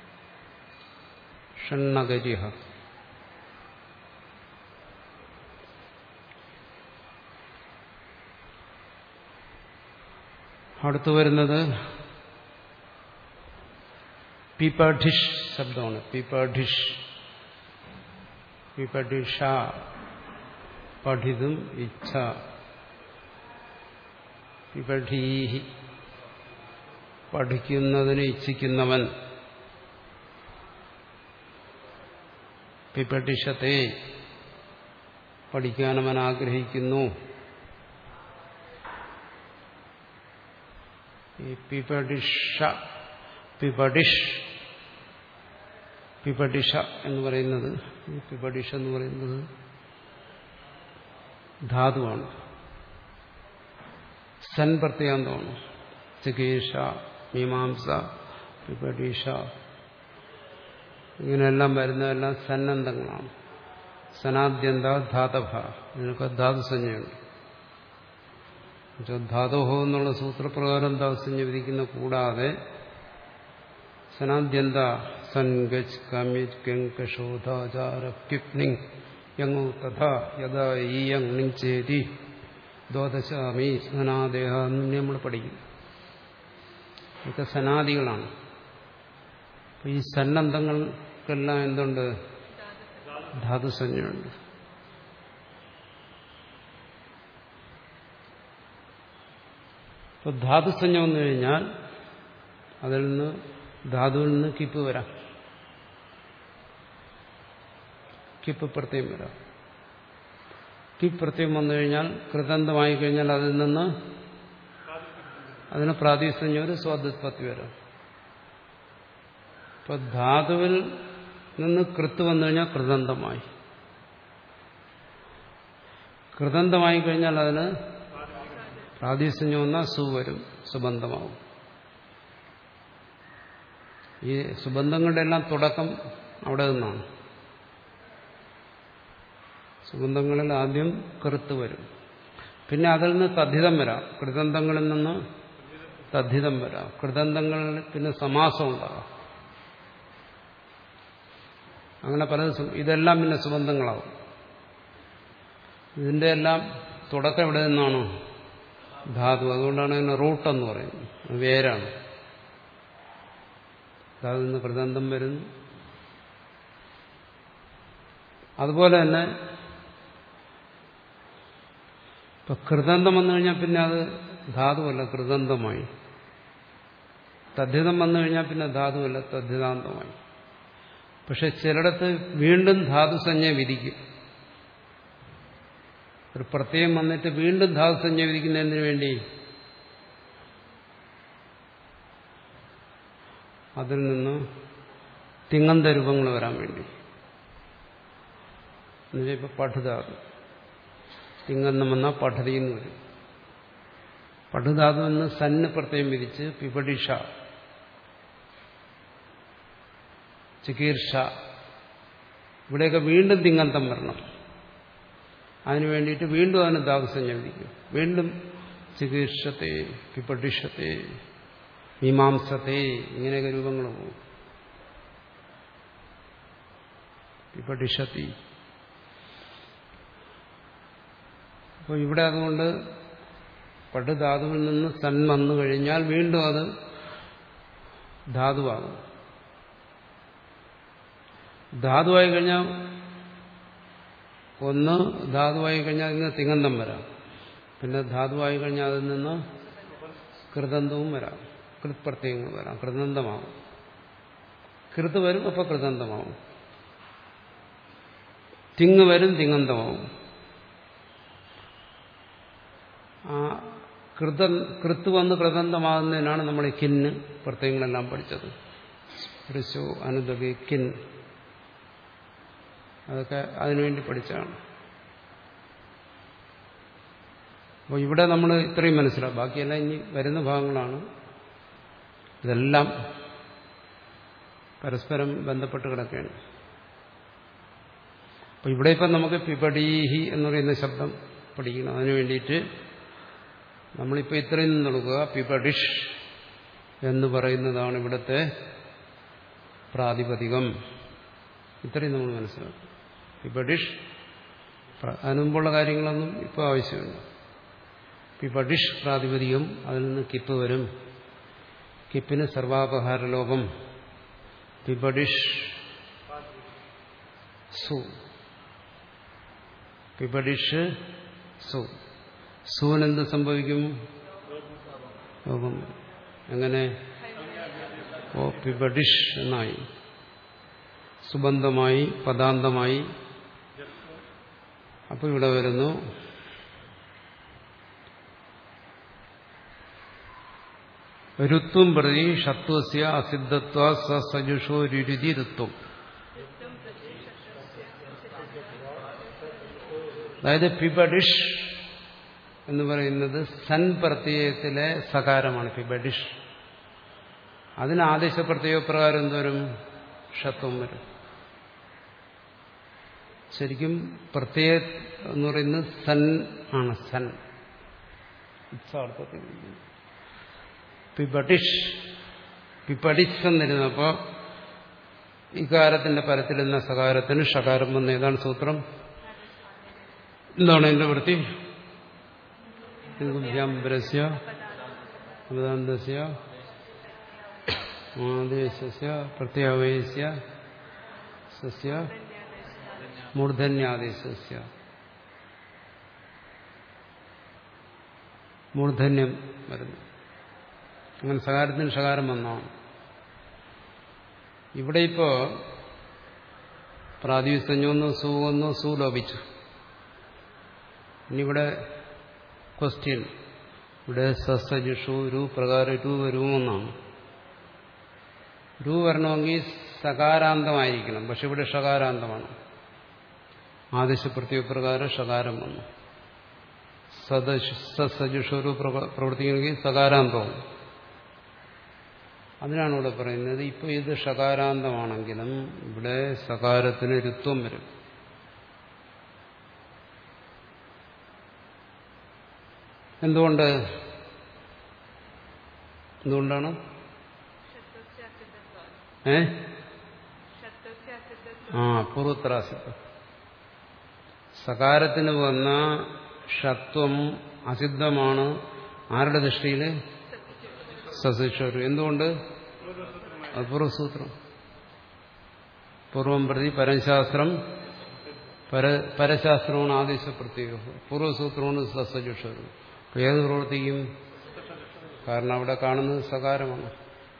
ഷണ്ണകരിഹ അടുത്തു വരുന്നത് പീപ്പാഠിഷ് ശബ്ദമാണ് പീപ്പാഠിഷ് പീപ്പഠിഷ പഠിതും ഇച്ഛ പിപഠീഹി പഠിക്കുന്നതിന് ഇച്ഛിക്കുന്നവൻ പിപഠിഷത്തെ പഠിക്കാനവൻ ആഗ്രഹിക്കുന്നു ഈ പിപഠിഷ പിപഠിഷ് പിപഠിഷ എന്ന് പറയുന്നത് ഈ പിപഠിഷ എന്ന് പറയുന്നത് ധാതുവാണ് സൻ പ്രത്യാന്തമാണ് ചികീഷ മീമാംസ പിപഠീഷ ഇങ്ങനെയെല്ലാം വരുന്നതെല്ലാം സന്നദ്ധങ്ങളാണ് സനാദ്യന്ത ധാതഭ ഇതിനൊക്കെ ധാതുസഞ്ജയുണ്ട് എന്നുവെച്ചാൽ ധാതോഹോ എന്നുള്ള സൂത്രപ്രകാരം ധാതുസഞ്ജ വിധിക്കുന്ന കൂടാതെ സനാദ്യന്ത സൻ ഗച്ച് കാമ്യജ് കെങ് കഷോധാചാര ക്യുപ്നിങ് യങ്ങു തഥാ യഥാ ഈ യങ് നിങ് ചേതി ദ്വാദശാമി സനാദേഹ എന്ന് നമ്മൾ പഠിക്കും ഇതൊക്കെ സനാദികളാണ് അപ്പൊ ഈ സന്നദ്ധങ്ങൾക്കെല്ലാം എന്തുണ്ട് ധാതുസഞ്ജയുണ്ട് ഇപ്പൊ ധാതുസഞ്ജ വന്നു കഴിഞ്ഞാൽ അതിൽ നിന്ന് ധാതുവിൽ നിന്ന് കിപ്പ് വരാം കിപ്പ് പ്രത്യം വരാം കിപ്പ് പ്രത്യം വന്നു കഴിഞ്ഞാൽ കൃതന്തമായി കഴിഞ്ഞാൽ അതിൽ നിന്ന് അതിന് പ്രാതിസഞ്ജ ഒരു സ്വാദുത്പത്തി വരാം ഇപ്പൊ ധാതുവിൽ നിന്ന് കൃത്ത് വന്നു കഴിഞ്ഞാൽ കൃതന്തമായി കൃതന്തമായി കഴിഞ്ഞാൽ അതിന് പ്രാതിസഞ്ജം വന്നാൽ സു വരും സുബന്ധമാവും ഈ സുബന്ധങ്ങളുടെ എല്ലാം തുടക്കം അവിടെ നിന്നാണ് സുഗന്ധങ്ങളിൽ ആദ്യം കറുത്ത് വരും പിന്നെ അതിൽ നിന്ന് തദ്ധിതം വരാം കൃതന്തങ്ങളിൽ നിന്ന് തദ്ധിതം വരാം കൃതന്തങ്ങളിൽ പിന്നെ സമാസം ഉണ്ടാകാം അങ്ങനെ പലതും ഇതെല്ലാം പിന്നെ സുബന്ധങ്ങളാവും ഇതിന്റെ എല്ലാം തുടക്കം എവിടെ നിന്നാണോ ധാതു അതുകൊണ്ടാണ് അതിന് റൂട്ടെന്ന് പറയുന്നത് വേരാണ് ധാതു നിന്ന് കൃതന്തം വരുന്നു അതുപോലെ തന്നെ ഇപ്പൊ കൃതന്തം വന്നു കഴിഞ്ഞാൽ പിന്നെ അത് ധാതുവല്ല കൃതന്തമായി തദ്ധിതം വന്നു കഴിഞ്ഞാൽ പിന്നെ ധാതുവല്ല തദ്ധിതാന്തമായി പക്ഷെ ചിലയിടത്ത് വീണ്ടും ധാതുസഞ്ജ വിധിക്കും ഒരു പ്രത്യയം വന്നിട്ട് വീണ്ടും ധാതുസഞ്ജ വിധിക്കുന്നതിന് വേണ്ടി അതിൽ നിന്ന് തിങ്ങന്ത രൂപങ്ങൾ വരാൻ വേണ്ടി എന്നുവെച്ചാൽ ഇപ്പൊ പഠുധാതു തിങ്ങന്നം വന്നാൽ പഠതി എന്ന് വരും പഠുധാതു എന്ന് സന്ന് പ്രത്യയം വിധിച്ച് പിപടിഷ ചികീർഷ ഇവിടെയൊക്കെ വീണ്ടും തിങ്ങന്തം വരണം അതിനു വേണ്ടിയിട്ട് വീണ്ടും അതിന് ധാതുസഞ്ജ വിധിക്കും വീണ്ടും ചികീർഷത്തെ പിപടിഷത്തെ മീമാംസത്തെ ഇങ്ങനെയൊക്കെ രൂപങ്ങൾ പോകും പിപടിഷത്തി അപ്പോൾ ഇവിടെ അതുകൊണ്ട് പടുധാതുവിൽ നിന്ന് സൻ വന്നു കഴിഞ്ഞാൽ വീണ്ടും അത് ധാതുവാകും ധാതുവായി കഴിഞ്ഞാൽ ഒന്ന് ധാതുവായി കഴിഞ്ഞാൽ അതിന് തിങ്ങന്തം വരാം പിന്നെ ധാതുവായി കഴിഞ്ഞാൽ അതിൽ നിന്ന് കൃതന്തവും വരാം കൃത്പ്രത്യയങ്ങൾ വരാം കൃതന്തമാവും കൃത് വരും അപ്പോൾ കൃതന്തമാവും തിങ്ങ് വരും തിങ്ങന്തമാവും ആ കൃത കൃത്ത് വന്ന് കൃതന്തമാകുന്നതിനാണ് നമ്മൾ ഈ കിന്ന് പ്രത്യയങ്ങളെല്ലാം പഠിച്ചത് ഋഷു അനുദവി കിൻ അതൊക്കെ അതിനുവേണ്ടി പഠിച്ചതാണ് അപ്പോൾ ഇവിടെ നമ്മൾ ഇത്രയും മനസ്സിലാവും ബാക്കിയെല്ലാം ഇനി വരുന്ന ഭാഗങ്ങളാണ് ഇതെല്ലാം പരസ്പരം ബന്ധപ്പെട്ട് കിടക്കുകയാണ് അപ്പോൾ ഇവിടെ ഇപ്പം നമുക്ക് പിപടീഹി എന്ന് പറയുന്ന ശബ്ദം പഠിക്കണം അതിനു വേണ്ടിയിട്ട് നമ്മളിപ്പോൾ ഇത്രയും നൽകുക പിപഡിഷ് എന്ന് പറയുന്നതാണ് ഇവിടുത്തെ പ്രാതിപതികം ഇത്രയും നമ്മൾ മനസ്സിലാക്കും പിപഡിഷ് അതിനുമുമ്പുള്ള കാര്യങ്ങളൊന്നും ഇപ്പോൾ ആവശ്യമില്ല പിപഡിഷ് പ്രാതിപതികം അതിൽ നിന്ന് കിപ്പ് വരും കിപ്പിന് സർവാപഹാര ലോകം പിപഡിഷ് സു പിപഡിഷ് സു സൂനെന്ത് സംഭവിക്കും ലോകം എങ്ങനെ ഓ പിപഡിഷ് എന്നായി സുബന്ധമായി പദാന്തമായി അപ്പോൾ ഇവിടെ വരുന്നു രുത്വം പ്രതി ഷത്വസ്യ അസിദ്ധത്വ സസജുഷോ രുരുതി ഋത്വം അതായത് പിബഡിഷ് എന്ന് പറയുന്നത് സൻ പ്രത്യയത്തിലെ സകാരമാണ് പിബഡിഷ് അതിന് ആദേശ പ്രത്യയപ്രകാരം എന്തോരും ഷത്വം വരും ശരിക്കും പ്രത്യയ എന്ന് പറയുന്നത് സൻ ആണ് സൻ ഉത്സാർത്ഥത്തിൽ പിപടിഷ് പിപടിഷ് എന്നിരുന്നപ്പോ ഇകാരത്തിന്റെ പരത്തിലെന്ന സകാരത്തിന് ഷകാരം വന്ന ഏതാണ് സൂത്രം എന്താണ് എന്റെ വൃത്തി ഭ്യാംബരസ്യ അപദാന്തസ്യ ആദേശസ്യ പ്രത്യാവയസ്യ സസ്യ മൂർധന്യാദേശസ്യ മൂർധന്യം വരുന്നു അങ്ങനെ സകാരത്തിന് ഷകാരം വന്നാണ് ഇവിടെ ഇപ്പോ പ്രാതിസഞ്ജമെന്നോ സൂവെന്നോ സൂ ലോപിച്ചു ഇനിയിവിടെ ക്വസ്റ്റ്യൻ ഇവിടെ സസ്സജുഷു രു പ്രകാരം രു വരുമെന്നാണ് രു വരണമെങ്കിൽ സകാരാന്തമായിരിക്കണം പക്ഷെ ഇവിടെ ഷകാരാന്തമാണ് ആദേശപ്രത്യുപ്രകാരം ഷകാരം വന്നു സസജുഷു പ്രവർത്തിക്കണമെങ്കിൽ സകാരാന്തവും അതിനാണ് ഇവിടെ പറയുന്നത് ഇപ്പൊ ഇത് ഷകാരാന്തമാണെങ്കിലും ഇവിടെ സകാരത്തിന് രുത്വം വരും എന്തുകൊണ്ട് എന്തുകൊണ്ടാണ് ഷത്വസ്യ അസിദ്ധത്വം ഏ ഷത്വസ്യ അസിദ്ധത്വം ആ പൂർവത്രാസിത്വം സകാരത്തിന് വന്ന ഷത്വം അസിദ്ധമാണ് ആരുടെ ദൃഷ്ടിയിൽ സസിഷരു എന്തുകൊണ്ട് അത് പൂർവ്വസൂത്രം പൂർവം പ്രതി പരശാസ്ത്രം പര പരശാസ്ത്രമാണ് ആദേശപ്രത്യേകം പൂർവ്വസൂത്രമാണ് സസജുഷരു അപ്പൊ ഏത് പ്രവർത്തിക്കും കാരണം അവിടെ കാണുന്നത് സകാരമാണ്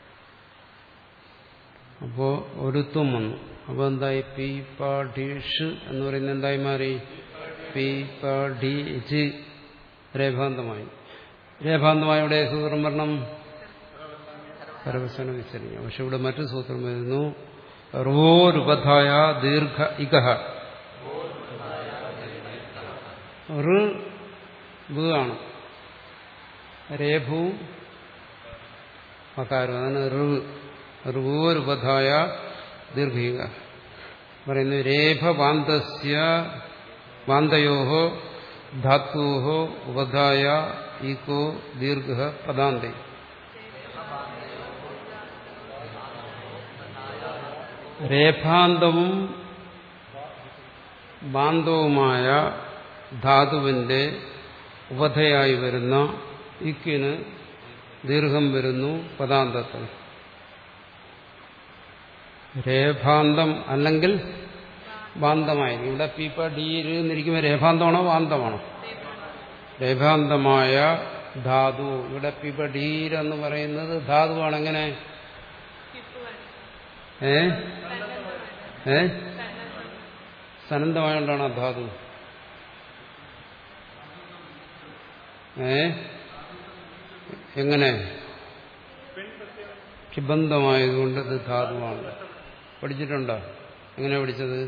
അപ്പോ ഒരുത്വം വന്നു അപ്പൊ എന്തായി പി പ ഡിഷ് എന്ന് പറയുന്നത് എന്തായി മാറി പി പ ഡി ജി രേഖാന്തമായി രേഖാന്തമായ ഇവിടെ സൂത്രം വരണം പരവശന വിസരിക്കുക പക്ഷെ ഇവിടെ മറ്റു സൂത്രം വരുന്നു റോരുപധായ ദീർഘ ഇകഹ ഋ ബ് ആണ് രേഭവും മകാരം അതാണ് ഋ ഋവോരുപധായ ദീർഘിക പറയുന്നു രേഭവാന്തസ്യ വാന്തയോ ധാത്തോ ഉപധായ ഈക്കോ ദീർഘ പദാന്തേ രേഫാന്തവും ബാന്ധവുമായ ധാതുവിന്റെ ഉപധയായി വരുന്ന ഇക്കിന് ദീർഘം വരുന്നു പദാന്തത്തിൽ രേഫാന്തം അല്ലെങ്കിൽ ബാന്ധമായിരിക്കും ഇവിടെ പീപ്പ ഡീര് എന്നിരിക്കുമ്പോൾ രേഫാന്തമാണോ ബാന്ധമാണോ രേഫാന്തമായ ധാതു ഇവിടെ പിപ ഡീര് എന്ന് പറയുന്നത് ധാതുവാണ് എങ്ങനെ കിപ്പ് വേണം ഏ സന്നദ്ധം വേണം ഏ സന്നദ്ധം സനന്തമായോണ്ടാണ് ആ ധാതു ഏ എങ്ങനെ ക്ഷിബന്ധമായതുകൊണ്ട് ഇത് ധാതുവാണ് പഠിച്ചിട്ടുണ്ടോ എങ്ങനെ പഠിച്ചത്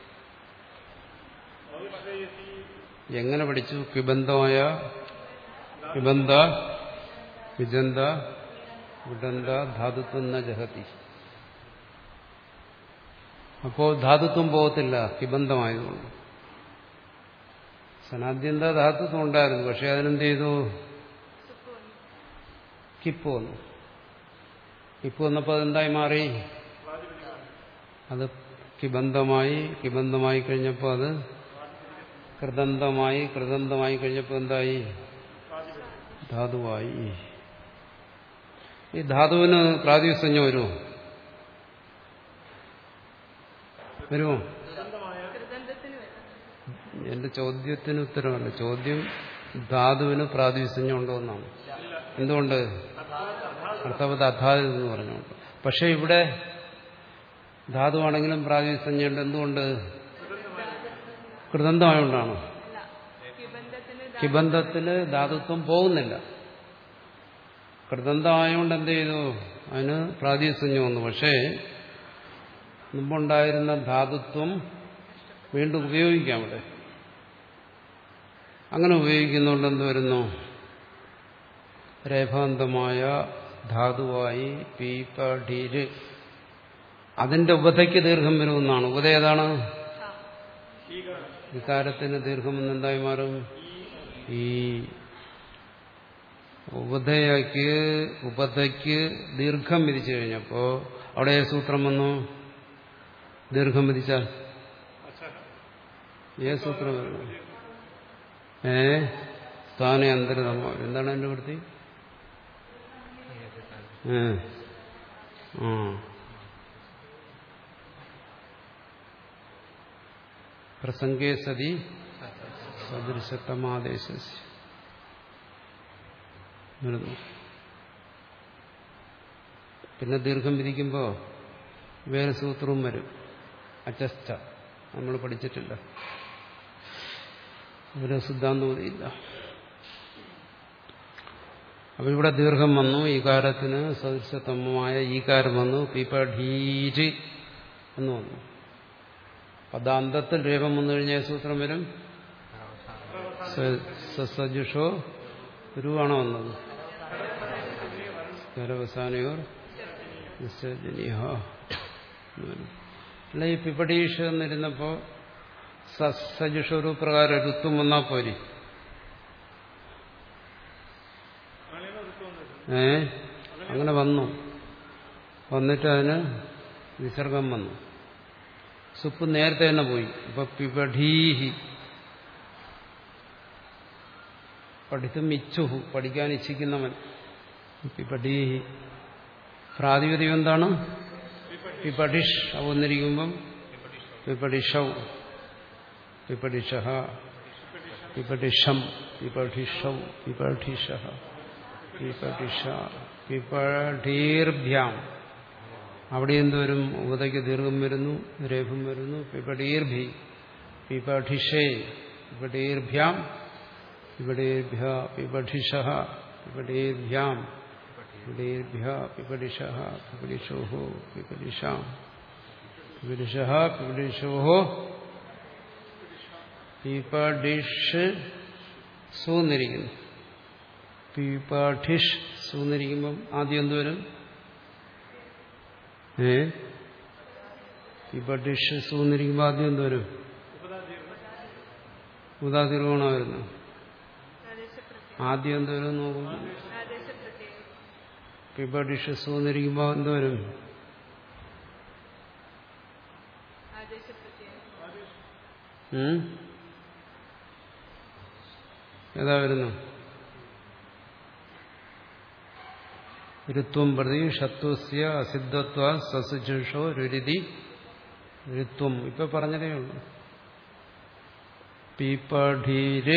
എങ്ങനെ പഠിച്ചു കിബന്ധമായ കിബന്ധ വിജന്ത വിടന്ത ധാതുത്വം ന ജഹതി അപ്പോ ധാതുത്വം പോകത്തില്ല കിബന്ധമായതുകൊണ്ട് സനാദ്യന്ത ധാതുത്വം ഉണ്ടായിരുന്നു പക്ഷെ അതിനെന്ത് ചെയ്തു സുപ്പ് വന്നു കിപ്പ് വന്നു കിപ്പ് വന്നപ്പോൾ അതെന്തായി മാറി അത് കിബന്ധമായി കിബന്ധമായി കഴിഞ്ഞപ്പോൾ അത് കൃതന്തമായി കൃതന്തമായി കഴിഞ്ഞപ്പോൾ എന്തായി ധാതുവായി ഈ ധാതുവിന് പ്രാതിസഞ്ജ വരുമോ വരുമോ കൃതന്ധത്തിന് വരും എന്റെ ചോദ്യത്തിന് ഉത്തരവല്ല ചോദ്യം ധാതുവിന് പ്രാതിസഞ്ജം ഉണ്ടോ എന്നാണ് എന്തുകൊണ്ട് അർത്ഥവത് അധാതു എന്ന് പറഞ്ഞുകൊണ്ട് പക്ഷെ ഇവിടെ ധാതുവാണെങ്കിലും പ്രാതിസഞ്ജയുണ്ട് എന്തുകൊണ്ട് കൃതന്തമായോണ്ടാണ് അല്ല കിബന്ധത്തിന് ദാ- കിബന്ധത്തില് ധാതുത്വം പോകുന്നില്ല കൃതന്തമായോണ്ട് എന്ത് ചെയ്തു അതിന് പ്രാതിസഞ്ജം വന്നു പക്ഷേ മുമ്പുണ്ടായിരുന്ന ധാതുത്വം വീണ്ടും ഉപയോഗിക്കാം ഇവിടെ അങ്ങനെ ഉപയോഗിക്കുന്നതുകൊണ്ട് എന്ത് വരുന്നു രേഖാന്തമായ ധാതുവായി പീപ ഡീര് അതിന്റെ ഉപതയ്ക്ക് ദീർഘം വരുമെന്നാണ് ഉപത ഏതാണ് ഛ. വികാരത്തിന് ദീർഘമെന്ന് എന്തായി മാറും ഈ ഉപധയ്ക്ക് ഉപധയ്ക്ക് ദീർഘം വിധിച്ചു കഴിഞ്ഞപ്പോ അവിടെ ഏത് സൂത്രം വന്നു ദീർഘം വിധിച്ചാൽ ഏത് സൂത്രം വരുന്നു ഏ സ്ഥാന അന്തരതമോ എന്താണ് എന്റെ വൃത്തി ഏ ആ പ്രസംഗേ സതി സദൃശത്തമാദേശ വരുന്നു പിന്നെ ദീർഘം വിധിക്കുമ്പോൾ വേറെ സൂത്രവും വരും അച്ചസ്റ്റ നമ്മൾ പഠിച്ചിട്ടില്ല ഒരു സിദ്ധാന്തമതിയില്ല അപ്പൊ ഇവിടെ ദീർഘം വന്നു ഈകാരത്തിന് സദൃശതമമായ ഈകാരം വന്നു പീപഠീര് എന്ന് വന്നു പദാന്തത്തിൽ രേപം വന്നു കഴിഞ്ഞാൽ സൂത്രം വരും സസജുഷോ ഗുരുവാണോ വന്നത് സ്ഥലവസാനയോർ നിശ്ചജനീഹ അല്ല ഈ പിപടീഷ് എന്നിരുന്നപ്പോ സജുഷൊരു പ്രകാരം ഋത്വം വന്നാ പോരി ഏ അങ്ങനെ വന്നു വന്നിട്ട് അതിന് വിസർഗം വന്നു സുപ്പ് നേരത്തെ തന്നെ പോയി അപ്പൊ പിപഠീഹി പഠിത്തം ഇച്ഛുഹു പഠിക്കാൻ ഇച്ഛിക്കുന്നവൻ പിപഠീഹി പ്രാതിപതികം എന്താണ് പിപഠിഷ് വന്നിരിക്കുമ്പം പിപഠിഷൗ പിപഠിഷ പിപഠിഷം പിപഠിഷൗ പിപഠിഷ പിപഠിഷ പിപഠീർഭ്യാം അവിടെ എന്തുവരും ഉപതയ്ക്ക് ദീർഘം വരുന്നു രേഖം വരുന്നു പിപടീർഭി പിപഠിഷേ പിപടീർഭ്യാം പിപടീർഭ്യ പിപഠിഷ പിപടീർഭ്യാം പിപടീർഭ്യ പിപഠിഷ പിപഠിഷോഹോ പിപഠിഷാം പിപഠിഷ പിപഠിഷോഹോ പിപഠിഷ് സൂന്നിരിക്കുന്നു പിപഠിഷ് സൂന്നിരിക്കുമ്പം ആദ്യം എന്തുവരും ഏ പിപഠിഷ് സൂന്നിരിക്കുമ്പോൾ ആദ്യം എന്തുവരും ഉദാദീർഘമാണോ വരുന്നത് ആദ്യം എന്തുവരും നോക്കുമ്പോൾ പിപഠിഷ് സൂന്നിരിക്കുമ്പോൾ എന്തുവരും ഉം? ഏതാ വരുന്നു ഋത്വം പ്രതി ഷത്വസ്യ അസിദ്ധത്വ സസുജുഷോ രുരിതി ഋത്വം ഇപ്പൊ പറഞ്ഞതേ ഉള്ളൂ പീപഠീര്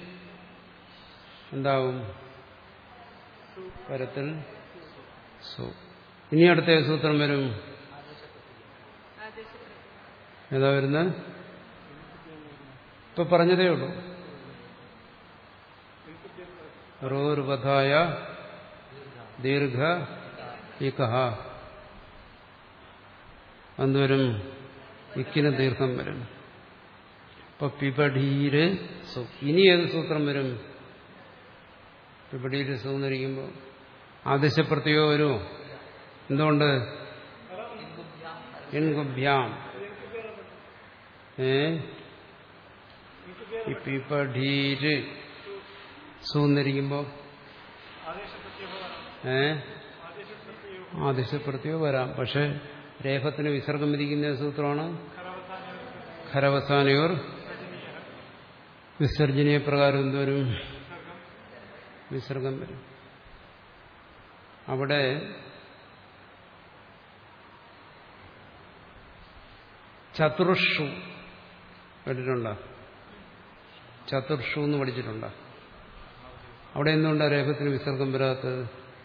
എന്താവും പരത്തിൽ സു ഇനി അടുത്ത സൂത്രം വരും ഏതാ വരുന്നത് ഇപ്പൊ പറഞ്ഞതേ ഉള്ളൂ റോർവധായ ദീർഘ ഇക്കഹ എന്തുവരും ഇക്കിന് ദീർഘം വരും ഇപ്പൊ പിപഠീര് സു ഇനി ഏത് സൂത്രം വരും പിപഠീര് സൂന്നിരിക്കുമ്പോൾ ആദേശപ്രത്യോ വരുമോ എന്തുകൊണ്ട് എൻകുഭ്യാം ഏ ഈ പിപഠീര് സൂന്നിരിക്കുമ്പോൾ ഏ ആദേശപ്രത്യോ വരാം പക്ഷെ രേഖത്തിന് വിസർഗം വിധിക്കുന്ന സൂത്രമാണ് ഖരവസാനയോർ വിസർജനീയ പ്രകാരം എന്തോരും വിസർഗം വരും അവിടെ ചതുർഷു കേട്ടിട്ടുണ്ടോ ചതുർഷു എന്ന് പഠിച്ചിട്ടുണ്ടോ അവിടെ എന്തുകൊണ്ടാണ് രേഖത്തിന് വിസർഗം വരാത്തത്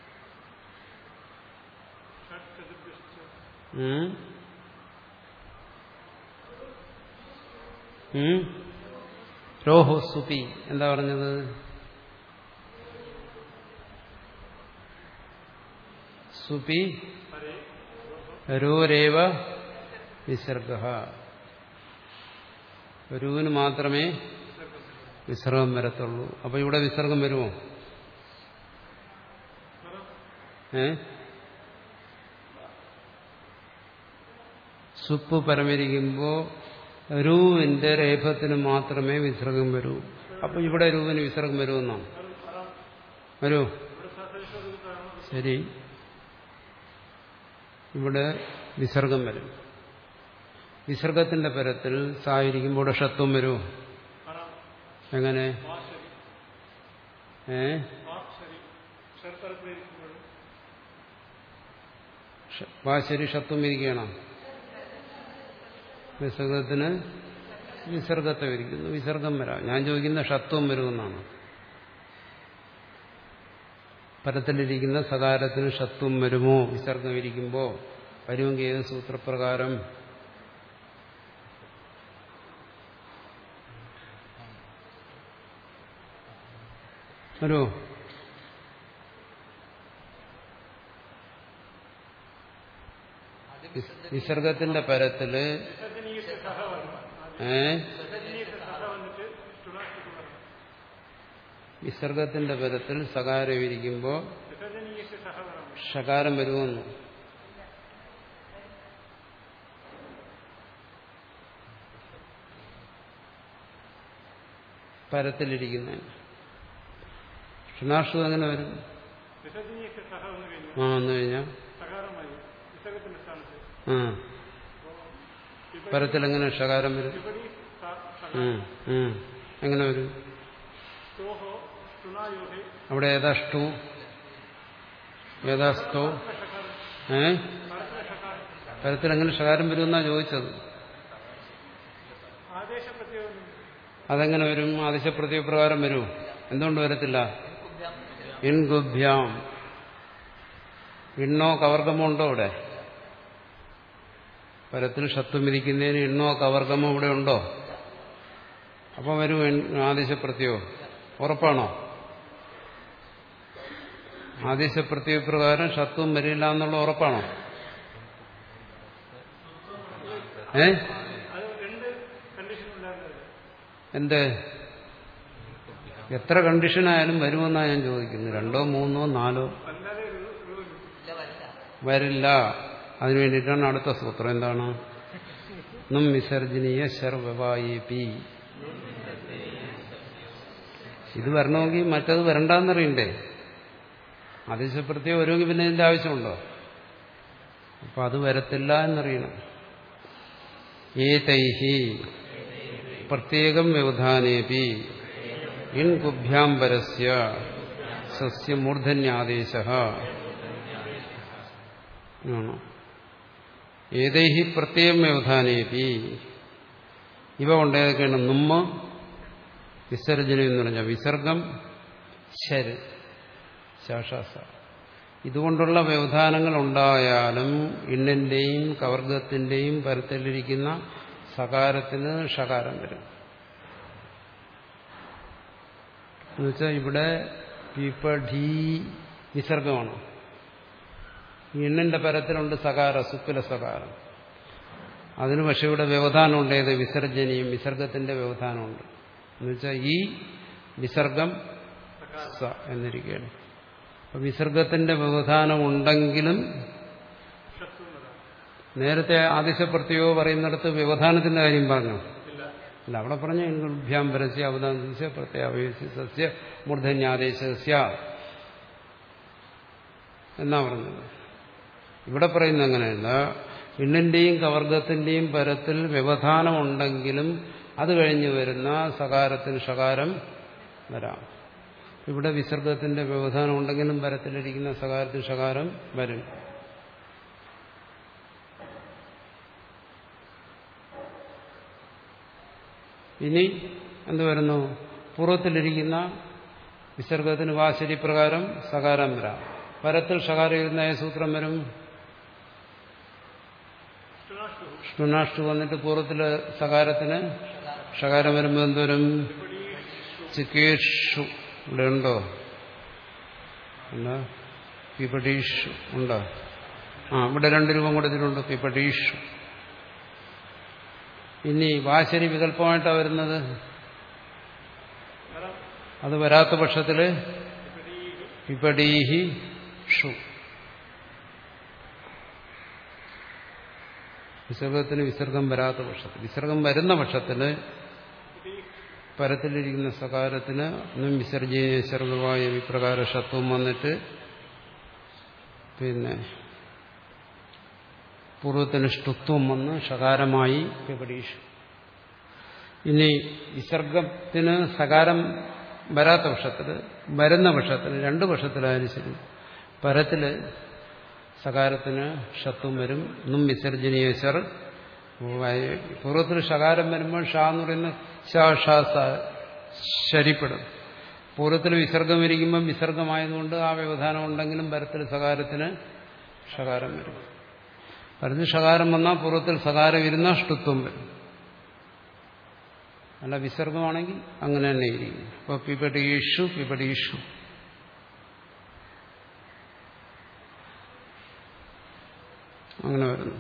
ഉം? ഉം? രോഹോ സുപി എന്താ പറഞ്ഞത് സുപി രോരേവ വിസർഗ രുവിന് മാത്രമേ വിസർഗം വരത്തുള്ളൂ അപ്പൊ ഇവിടെ വിസർഗം വരുമോ ഏ സുപ്പ് പരമരിക്കുമ്പോ രൂവിന്റെ രേഫത്തിന് മാത്രമേ വിസർഗം വരൂ അപ്പൊ ഇവിടെ രൂപിന് വിസർഗം വരുമെന്നാണ് വരൂ ശരി ഇവിടെ വിസർഗം വരും വിസർഗത്തിന്റെ പരത്തിൽ സായിരിക്കുമ്പോൾ ഇവിടെ ഷത്വം വരൂ എങ്ങനെ ഏ ഷ- വാശരി ഷത്വം ഇരിക്കണം വിസർഗത്തിന് വിസർഗത്തെ വിരിക്കുന്നു വിസർഗം വരാം ഞാൻ ചോദിക്കുന്ന ഷത്വം വരുമെന്നാണ് പരത്തിലിരിക്കുന്ന സകാരത്തിന് ഷത്വം വരുമോ വിസർഗം ഇരിക്കുമ്പോ വരുമെങ്കിൽ ഏത് സൂത്രപ്രകാരം വരുമോ വിസർഗത്തിന്റെ പരത്തില് ഏ വിസർഗത്തിന്റെ പരത്തിൽ സകാരം ഇരിക്കുമ്പോ ഷകാരം വരുമെന്ന് പരത്തിലിരിക്കുന്ന ക്ഷണാഷ്ടു അങ്ങനെ വരും വിസർജനീയക്ക് സഹ വന്നു കഴിഞ്ഞു ആ വന്നു കഴിഞ്ഞാൽ സകാരമായി വിസർഗത്തിന്റെ സ്ഥാനത്ത് ആ പരത്തിലെങ്ങനെ ഷകാരം വരും വിപടി സ- സഹ ഉം, ഉം. എങ്ങനെ വരും സ്തോഹോ സ്തുനായോഹെ അവിടെ ഏതാ ഷ്ടു ഏതാ സ്തോ ഏ പരത്തിലെങ്ങനെ ഷകാരം വരുമെന്നാ ചോദിച്ചത് ആദേശപ്രത്യേകം അതെങ്ങനെ വരും ആദിശപ്രത്യപ്രകാരം വരും എന്തുകൊണ്ട് വരത്തില്ല ഇൻഗുഭ്യാം ഇണ്ണോ കവർഗമോ ഉണ്ടോ ഇവിടെ പരത്തിൽ ഷത്വം ഇരിക്കുന്നതിന് ഇണ്ണോ കവർഗമോ ഇവിടെ ഉണ്ടോ അപ്പൊ വരും ആദേശപ്രത്യോ ഉറപ്പാണോ ആദേശപ്രത്യപ്രകാരം ഷത്വം വരില്ല എന്നുള്ള ഉറപ്പാണോ ഏ അത് രണ്ട് കണ്ടീഷൻ ഉണ്ടായിരുന്നത് എന്ത് എത്ര കണ്ടീഷനായാലും വരുമെന്നാണ് ഞാൻ ചോദിക്കുന്നത് രണ്ടോ മൂന്നോ നാലോ അല്ലാതെ ഒരു- ഒരു വരില്ല അതിനു വേണ്ടിയിട്ടാണ് അടുത്ത സൂത്രം എന്താണ് നും വിസർജനീയ ശർവവായി പി ഇത് വരണമെങ്കിൽ മറ്റത് വരണ്ടെന്നറിയണ്ടേ അതിശപ്രത്യം വരുമെങ്കിൽ പിന്നെ ഇതിന്റെ ആവശ്യമുണ്ടോ അപ്പൊ അത് വരത്തില്ല എന്നറിയണം ഏതൈഹി പ്രത്യേകം വ്യവധാനേപി ഇൻ കുഭ്യാംബരസ്യ സസ്യമൂർധന്യാദേശ ആണോ ഏതൈഹി പ്രത്യേകം വ്യവധാനേപി ഇവ കൊണ്ട് ഏതൊക്കെയാണ് നുമ്മ വിസർജനം എന്ന് പറഞ്ഞാൽ വിസർഗം ശര് ശാഷാസ ഇതുകൊണ്ടുള്ള വ്യവധാനങ്ങൾ ഉണ്ടായാലും ഇണ്ണിന്റെയും കവർഗത്തിന്റെയും പരത്തിലിരിക്കുന്ന സകാരത്തിന് ഷകാരം വരും എന്നുവെച്ചാൽ ഇവിടെ പിപഠീ വിസർഗമാണ് എണ്ണിന്റെ പരത്തിലുണ്ട് സകാര സുക്കുല സകാരം അതിന് പക്ഷെ ഇവിടെ വ്യവധാനമുണ്ട് ഏത് വിസർജനീയം വിസർഗത്തിന്റെ വ്യവധാനമുണ്ട് എന്നുവെച്ചാൽ ഈ വിസർഗം സ എന്നിരിക്കുകയാണ് അപ്പൊ വിസർഗത്തിന്റെ വ്യവധാനം ഉണ്ടെങ്കിലും നേരത്തെ ആദിശപ്രത്യോ പറയുന്നിടത്ത് വ്യവധാനത്തിന്റെ കാര്യം പറഞ്ഞു അല്ല അവിടെ പറഞ്ഞു ഇൻഗുഭ്യാം പരസ്യ അവതാനസ്യ പ്രത്യാവേശ സസ്യ മൂർധന്യാദേശസ്യ എന്നാ പറഞ്ഞത് ഇവിടെ പറയുന്നത് അങ്ങനെയല്ല ഇണ്ണിന്റെയും കവർഗത്തിന്റെയും പരത്തിൽ വ്യവധാനമുണ്ടെങ്കിലും അത് കഴിഞ്ഞ് വരുന്ന സകാരത്തിന് ഷകാരം വരാം ഇവിടെ വിസർഗത്തിന്റെ വ്യവധാനം ഉണ്ടെങ്കിലും പരത്തിലിരിക്കുന്ന സകാരത്തിന് ഷകാരം വരും ഇനി എന്ത് വരുന്നു പൂർവ്വത്തിലിരിക്കുന്ന വിസർഗത്തിന് വാശരി പ്രകാരം സകാരം വരാം പരത്തിൽ ഷകാരം ഇരുന്ന ഏത് സൂത്രം വരും ഷ്ണുനാഷ്ടു വന്നിട്ട് പൂർവ്വത്തിലെ സകാരത്തിന് ഷകാരം വരുമ്പോൾ എന്തോരും ചിക്കേഷു ഇവിടെ ഉണ്ടോ എന്താ പിപടീഷു ഉണ്ടോ ആ ഇവിടെ രണ്ട് രൂപം കൊടുത്തിട്ടുണ്ട് പിപടീഷു ഇനി വാശരി വികല്പമായിട്ടാണ് വരുന്നത് അത് വരാത്ത പക്ഷത്തില് പിപടീഹി ഷു വിസർഗത്തിന് വിസർഗം വരാത്ത പക്ഷത്തിൽ വിസർഗം വരുന്ന പക്ഷത്തിൽ പരത്തിലിരിക്കുന്ന സകാരത്തിന് ഒന്നും വിസർജീയ വിസർഗമായ വിപ്രകാര ഷത്വം വന്നിട്ട് പിന്നെ പൂർവ്വത്തിന് ഷ്ടുത്വം വന്ന് ഷകാരമായി വിപരീഷു ഇനി വിസർഗത്തിന് സകാരം വരാത്ത പക്ഷത്തിൽ വരുന്ന പക്ഷത്തിൽ രണ്ട് പക്ഷത്തിലായാലും ശരി പരത്തിൽ സകാരത്തിന് ഷത്വം വരും ഒന്നും വിസർജനീയസർ പൂർവ്വത്തിൽ ഷകാരം വരുമ്പോൾ ഷാ എന്ന് പറയുന്ന ഷാ ഷാ സ ശരിപ്പെടും പൂർവ്വത്തിൽ വിസർഗം ഇരിക്കുമ്പം വിസർഗമായതുകൊണ്ട് ആ വ്യവധാനം ഉണ്ടെങ്കിലും പരത്തിൽ സകാരത്തിന് ഷകാരം വരും പരത്തിൽ ഷകാരം വന്നാൽ പൂർവ്വത്തിൽ സകാരം ഇരുന്നാൽ ഷ്ടുത്വം വരും അല്ല വിസർഗമാണെങ്കിൽ അങ്ങനെ തന്നെ ഇരിക്കും അപ്പോൾ പിപടീഷു പിപടീഷു അങ്ങനെ വരുന്നു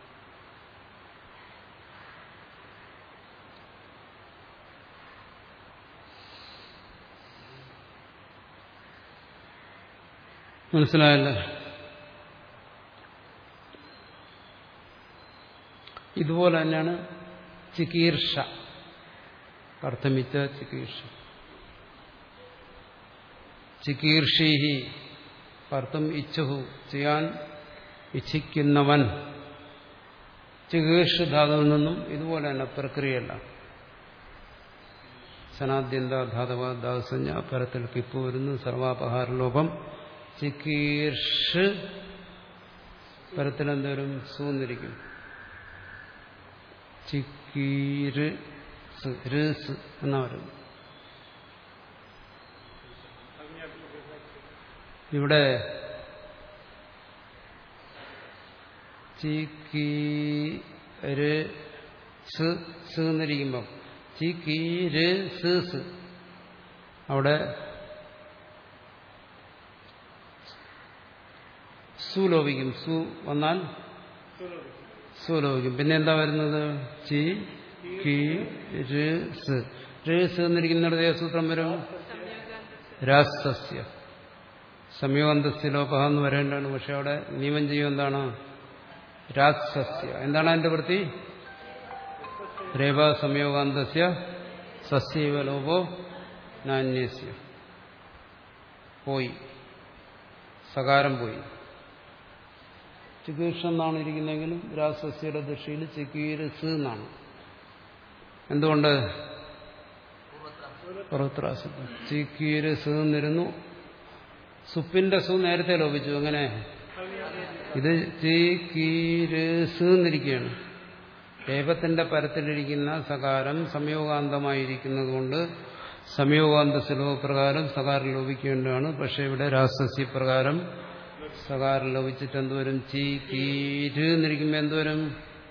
മനസ്സിലായല്ലേ ഇതുപോലെ തന്നെയാണ് ചികീർഷ അർത്ഥമിച്ച ചികീർഷ ചികീർഷീഹി അർത്ഥം ഇച്ഛുഹു ചെയ്യാൻ ഇച്ഛിക്കുന്നവൻ ചികീർഷ ധാതുവിൽ നിന്നും ഇതുപോലെ തന്നെ പ്രക്രിയയല്ല സനാദ്യന്ത ധാതവ ധാതുസഞ്ജ പരത്തിൽ കിപ്പ് വരുന്നു സർവാപഹാരലോപം ചികീർഷ് പരത്തിലെന്തോരും സൂന്നിരിക്കും ചിക്കീര് ഋസ് എന്നാ പറയുന്നത് ഇവിടെ ചിക്കീര് സ് എന്നിരിക്കുമ്പം ചിക്കീര് സ് അവിടെ സുലോപിക്കും സു വന്നാൽ സുലോപിക്കും പിന്നെ എന്താ വരുന്നത് ചി കി ര് സ് ര് സ് എന്നിരിക്കുന്നിടത്ത് ഏത് സൂത്രം വരും രാസസ്യ സംയോഗന്തസ്യ ലോപഹ എന്ന് വരേണ്ടതാണ് പക്ഷെ അവിടെ നിയമം ചെയ്യും എന്താണ് രാസസ്യ എന്താണ് അതിന്റെ വൃത്തി രേവ സംയോഗാന്തസ്യ സസ്യവ ലോപോ നാന്യസ്യ പോയി സകാരം പോയി ചികീർഷ എന്നാണ് ഇരിക്കുന്നെങ്കിലും രാസസ്യയുടെ ദൃഷ്ടിയിൽ ചിക്കീരസ് എന്നാണ് എന്തുകൊണ്ട് പുറത്രാശബ്ദം ചിക്കീരസ് എന്നിരുന്നു സുപ്പിന്റെ സു നേരത്തെ ലോപിച്ചു അങ്ങനെ ഇത് ചിക്കീരസ് എന്നിരിക്കുകയാണ് ഏപത്തിന്റെ പരത്തിലിരിക്കുന്ന സകാരം സംയോഗാന്തമായിരിക്കുന്നത് കൊണ്ട് സംയോഗാന്ത സുലഭപ്രകാരം സകാരം ലോപിക്കേണ്ടതാണ് പക്ഷെ ഇവിടെ രാസസ്യ പ്രകാരം സകാരം ലോപിച്ചിട്ട് എന്തുവരും ചീ കീര് എന്നിരിക്കുമ്പോൾ എന്തുവരും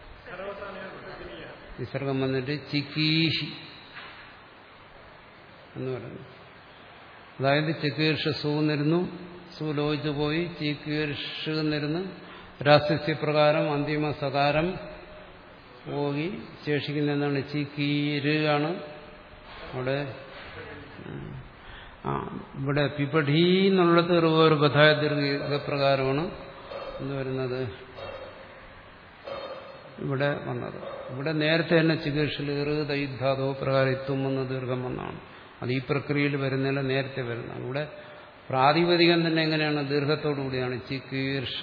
വിസർഗം വന്നിട്ട് ചിക്കീഷി എന്ന് പറയുന്നു അതായത് ചിക്കീർഷ സൂന്നിരുന്നു സു ലോപിച്ചു പോയി ചീക്കീർഷ് എന്നിരുന്ന് രാസസ്യപ്രകാരം അന്തിമ സകാരം പോയി ശേഷിക്കുന്ന എന്താണ് ചീക്കീര് ആണ് അവിടെ ആ ഇവിടെ പിപഠി എന്നുള്ളത് ഒരു ബധായ ദീർഘപ്രകാരമാണ് എന്ന് വരുന്നത് ഇവിടെ വന്നത് ഇവിടെ നേരത്തെ തന്നെ ചികിത്സയിൽ ഏറുതയുദ്ധാതോ പ്രകാരം എത്തും എന്ന ദീർഘം വന്നാണ് അത് ഈ പ്രക്രിയയിൽ വരുന്നില്ല നേരത്തെ വരുന്നതാണ് ഇവിടെ പ്രാതിപതികം തന്നെ എങ്ങനെയാണ് ദീർഘത്തോടു കൂടിയാണ് ചിക്കീർഷ്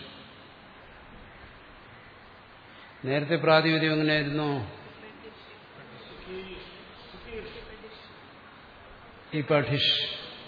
നേരത്തെ പ്രാതിപതികം എങ്ങനെയായിരുന്നു ഈ പഠിഷ്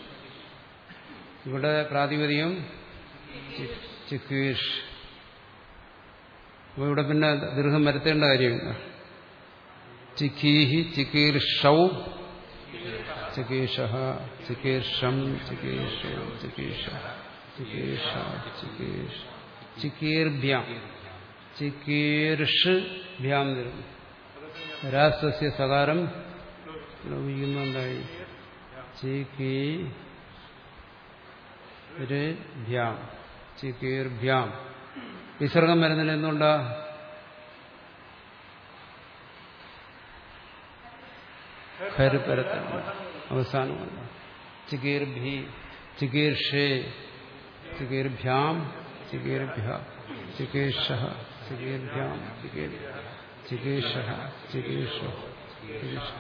ഇവിടെ പ്രാതിപതികം ചിക്കീഷ് അപ്പോൾ ഇവിടെ പിന്നെ ദീർഘം വരുത്തേണ്ട കാര്യമില്ല ചിക്കീഹി ചിക്കീർഷൗ ചികീഷ ചികീർഷം ചികീഷോ ചികീഷ ചികീഷ ചികീഷ് ചിക്കീർഭ്യാം ചിക്കീർഷ് ഭ്യാം വരും രാസസ്യ സകാരം ലോപിക്കുമ്പോൾ എന്തായി ചിക്കീർഭ്യാം ചിക്കീർഭ്യാം വിസർഗം വരുന്നില്ല എന്തുകൊണ്ടാ ഖരുപരത്താണ് അവസാനമല്ല ചികീർഭി ചികീർഷേ ചികീർഭ്യാം ചികീർഭ്യ ചികീർഷ ചികീർഭ്യാം ചികീർ ചികീർഷ ചികീർഷ ചികീർഷ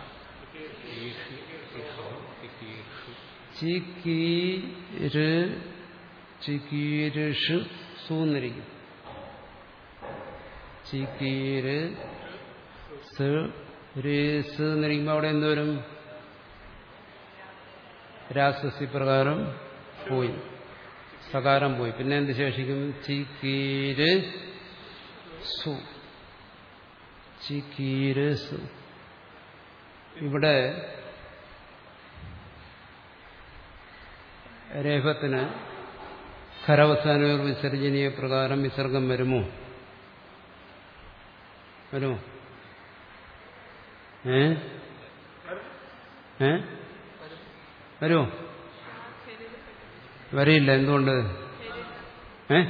ചിക്കീര് ചിക്കീരുഷ് സൂന്നിരിക്കും ചിക്കീര് സ് രേസ് എന്നിരിക്കുമ്പോൾ അവിടെ എന്തോരും രാസസി പ്രകാരം പോയി സകാരം പോയി പിന്നെ എന്ത് ശേഷിക്കും ചിക്കീര് സു ചിക്കീര് സു ഇവിടെ രേഖത്തിന് ഖരവസാന വിസർജനീയ പ്രകാരം വിസർഗം വരുമോ വരുമോ ഏ ഏ വരുമോ വരില്ല എന്തുകൊണ്ട് ഏ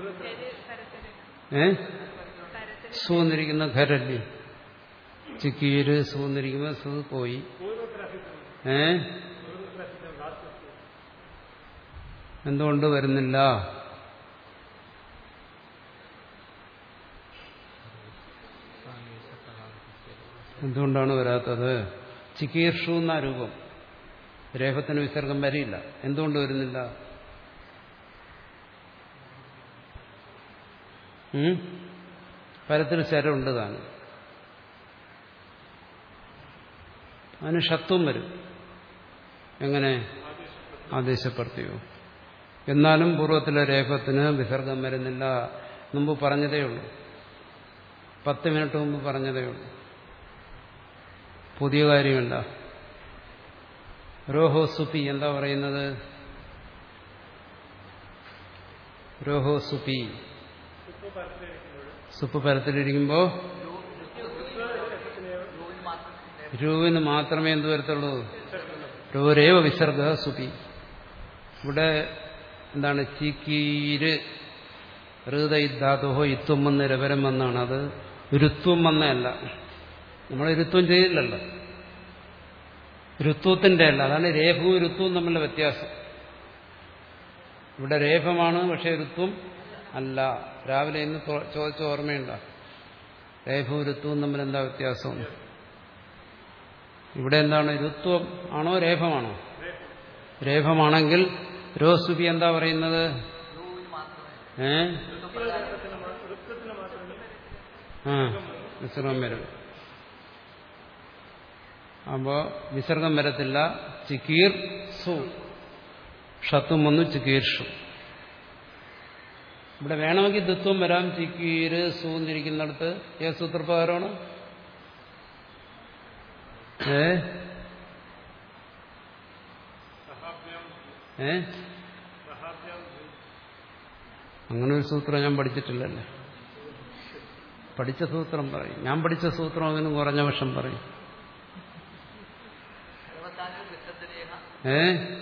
ഏ സൂന്നിരിക്കുന്ന ഖരല്ലേ ചിക്കീര് സൂന്നിരിക്കുമ്പോ സൂ പോയി ഏ എന്തുകൊണ്ട് വരുന്നില്ല എന്തുകൊണ്ടാണ് വരാത്തത് ചിക്കീർഷു എന്ന രൂപം രേഖത്തിന് വിസർഗം വരില്ല എന്തുകൊണ്ട് വരുന്നില്ല ഉം? പരത്തിൽ ശരമുണ്ട് താനും അതിന് ഷത്വം വരും എങ്ങനെ ആദേശപ്പെടുത്തിയോ എന്നാലും പൂർവ്വത്തിലെ രേഖത്തിന് വിസർഗം വരുന്നില്ല മുമ്പ് പറഞ്ഞതേ ഉള്ളൂ പത്ത് മിനിറ്റ് മുമ്പ് പറഞ്ഞതേ ഉള്ളൂ പുതിയ കാര്യമല്ല രോഹോ സുപി എന്താ പറയുന്നത് രോഹോ സുപി സുപ്പ് പരത്തിലിരിക്കുമ്പോ രൂവിന് മാത്രമേ എന്ത് വരത്തുള്ളൂ രൂരേവ വിസർഗ സുപി ഇവിടെ എന്താണ് ചിക്കീര് ഹൃദയിദ്ധാതുഹോ ഇത്വം വന്ന് രവരം വന്നാണ് അത് രുത്വം വന്നതല്ല നമ്മൾ രുത്വം ചെയ്തില്ലല്ലോ രുത്വത്തിന്റെ അല്ല അതാണ് രേഖവും രുത്വവും തമ്മിലുള്ള വ്യത്യാസം ഇവിടെ രേഖമാണ് പക്ഷേ രുത്വം അല്ല രാവിലെ ഇന്ന് തോ- ചോദിച്ച ഓർമ്മയുണ്ടോ രേഖവും രുത്വവും തമ്മിൽ എന്താ വ്യത്യാസം ഇവിടെ എന്താണ് രുത്വം ആണോ രേഖമാണോ രേഖമാണെങ്കിൽ രോസുപി എന്താ പറയുന്നത് ഏ ആ വിസർഗം വരും അപ്പോ വിസർഗം വരത്തില്ല ചിക്കീർ സു ഷത്തും വന്നു ചിക്കീർഷു ഇവിടെ വേണമെങ്കിൽ ദത്വം വരാം ചിക്കീര് സൂന്നിരിക്കുന്നിടത്ത് ഏത് സൂത്രപ്രകാരമാണ് ഏ ഏ അങ്ങനെ ഒരു സൂത്രം ഞാൻ പഠിച്ചിട്ടില്ലല്ലേ പഠിച്ച സൂത്രം പറയും ഞാൻ പഠിച്ച സൂത്രം അങ്ങനെ കുറഞ്ഞ പക്ഷം പറയും ഏ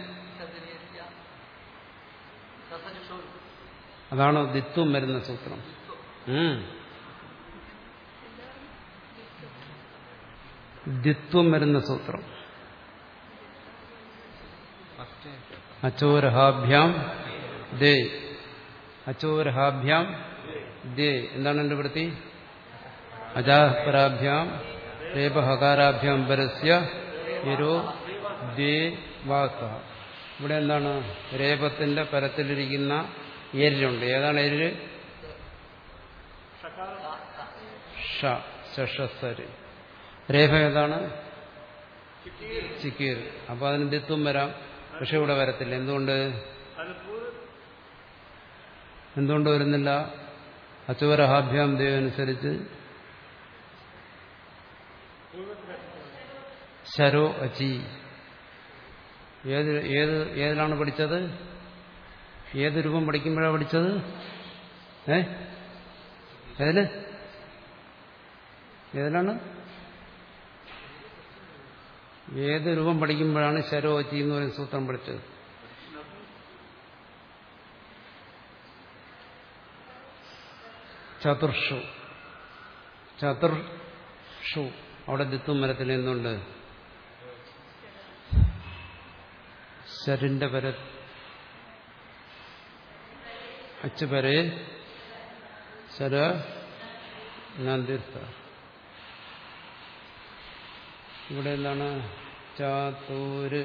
അതാണോ ദിത്വം വരുന്ന സൂത്രം ഉം. ദിത്വം വരുന്ന സൂത്രം അച്ചോരഹാഭ്യാം ദേ അച്ചോരഹാഭ്യാം ദേ എന്താണ് എന്റെ വൃത്തി അജാപരാഭ്യാം രേപഹകാരാഭ്യാം പരസ്യ യരോ ദേ വാസ ഇവിടെ എന്താണ് രേപത്തിന്റെ പരത്തിലിരിക്കുന്ന എരിലുണ്ട് ഏതാണ് എരില് ഷ ശഷസര് രേഖ ഏതാണ് ചിക്കീർ അപ്പൊ അതിന് ദിത്വം വരാം പക്ഷെ ഇവിടെ വരത്തില്ല എന്തുകൊണ്ട് എന്തുകൊണ്ട് വരുന്നില്ല അച്ചുവരഹാഭ്യാം ദേവനുസരിച്ച് ശരോ അചി ഏത് ഏത് ഏതിലാണ് പഠിച്ചത് ഏത് രൂപം പഠിക്കുമ്പോഴാണ് പഠിച്ചത് ഏ ഏതില് ഏതിലാണ് ഏത് രൂപം പഠിക്കുമ്പോഴാണ് ശരോചി എന്ന് പറയുന്ന സൂത്രം പഠിച്ചത് ചതുർഷു ചതുർഷു അവിടെ ദിത്വം മരത്തിൽ എന്തുണ്ട് ശരിന്റെ പര അച്ചുപരെ ശര നന്ദിർത്ത ഇവിടെ എന്താണ് ചാത്തൂര്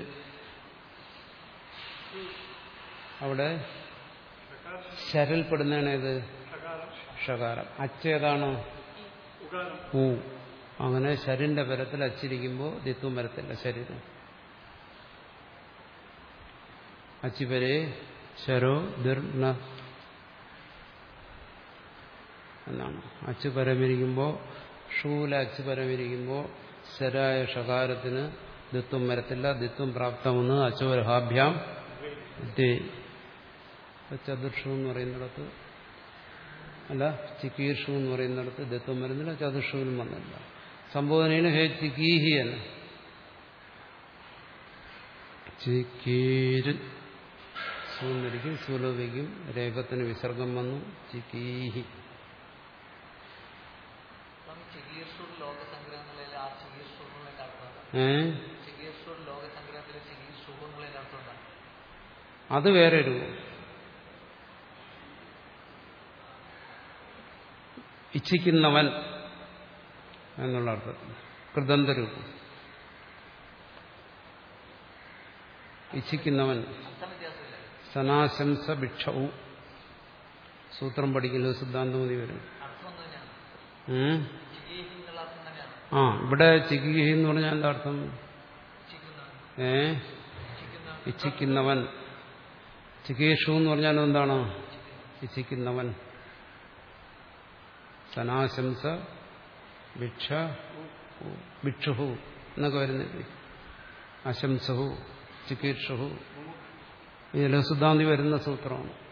അവിടെ ശരൽപ്പെടുന്നതാണ് ഇത് ഷകാരം ഷകാരം അച്ചേതാണ് ഉകാരം പൂ അങ്ങനെ ശരിന്റെ പരത്തിൽ അച്ചിരിക്കുമ്പോൾ ദിത്വം വരത്തില്ല ശരീരം അച്ചിപരെ ശരോ ദിർ ന എന്നാണ് അച്ചു പരമിരിക്കുമ്പോൾ ഷൂല അച്ചു പരമിരിക്കുമ്പോൾ ശരായ ഷകാരത്തിന് ദിത്വം വരത്തില്ല ദിത്വം പ്രാപ്തമെന്ന് അച്ചുവരഹാഭ്യാം ചതുർഷു എന്ന് പറയുന്നിടത്ത് അല്ല ചിക്കീർഷു എന്ന് പറയുന്നിടത്ത് ദത്വം വരുന്നില്ല ചതുർഷുവിനും വന്നില്ല സംബോധനയിൽ ഹേ ചിക്കീഹി എന്ന് ചിക്കീര് സൂന്നിരിക്കും സുലഭിക്കും രേഖത്തിന് വിസർഗം വന്നു ചിക്കീഹി സ്വാമി ചികിത്സൂർ ലോകസംഗ്രഹങ്ങളിൽ ആ ചികിത്സൂർ എന്നുള്ളതിന്റെ അർത്ഥം എന്താ? ഏ ചികിത്സൂർ ലോകസംഗ്രഹത്തിലെ ചികിത്സൂർ എന്നുള്ളതിന്റെ അർത്ഥം എന്താ? അത് വേറെ രൂപം ഇച്ഛിക്കുന്നവൻ എന്നുള്ള അർത്ഥത്തിൽ കൃതന്തരൂപം ഇച്ഛിക്കുന്നവൻ അർത്ഥം വ്യത്യാസമില്ല സനാശംസ ഭിക്ഷവും സൂത്രം പഠിക്കുന്നത് സിദ്ധാന്തമതി വരും അർത്ഥം ഒന്ന് തന്നെയാണ് ഉം. ചികീഹി എന്നുള്ള അർത്ഥം തന്നെയാണ് ആ ഇവിടെ ചികിഹി എന്ന് പറഞ്ഞാൽ എന്താ അർത്ഥം ഇച്ഛിക്കുന്നവൻ ഏ ഇച്ഛിക്കുന്നവൻ ഇച്ഛിക്കുന്നവൻ ചികീഷു എന്ന് പറഞ്ഞാൽ എന്താണ് ഇച്ഛിക്കുന്നവൻ സനാശംസ ഭിക്ഷ ഭിക്ഷുഹു എന്നൊക്കെ വരുന്നില്ലേ അശംസഹു ചികീർഷഹു ഇതിൽ സിദ്ധാന്തി വരുന്ന സൂത്രമാണ്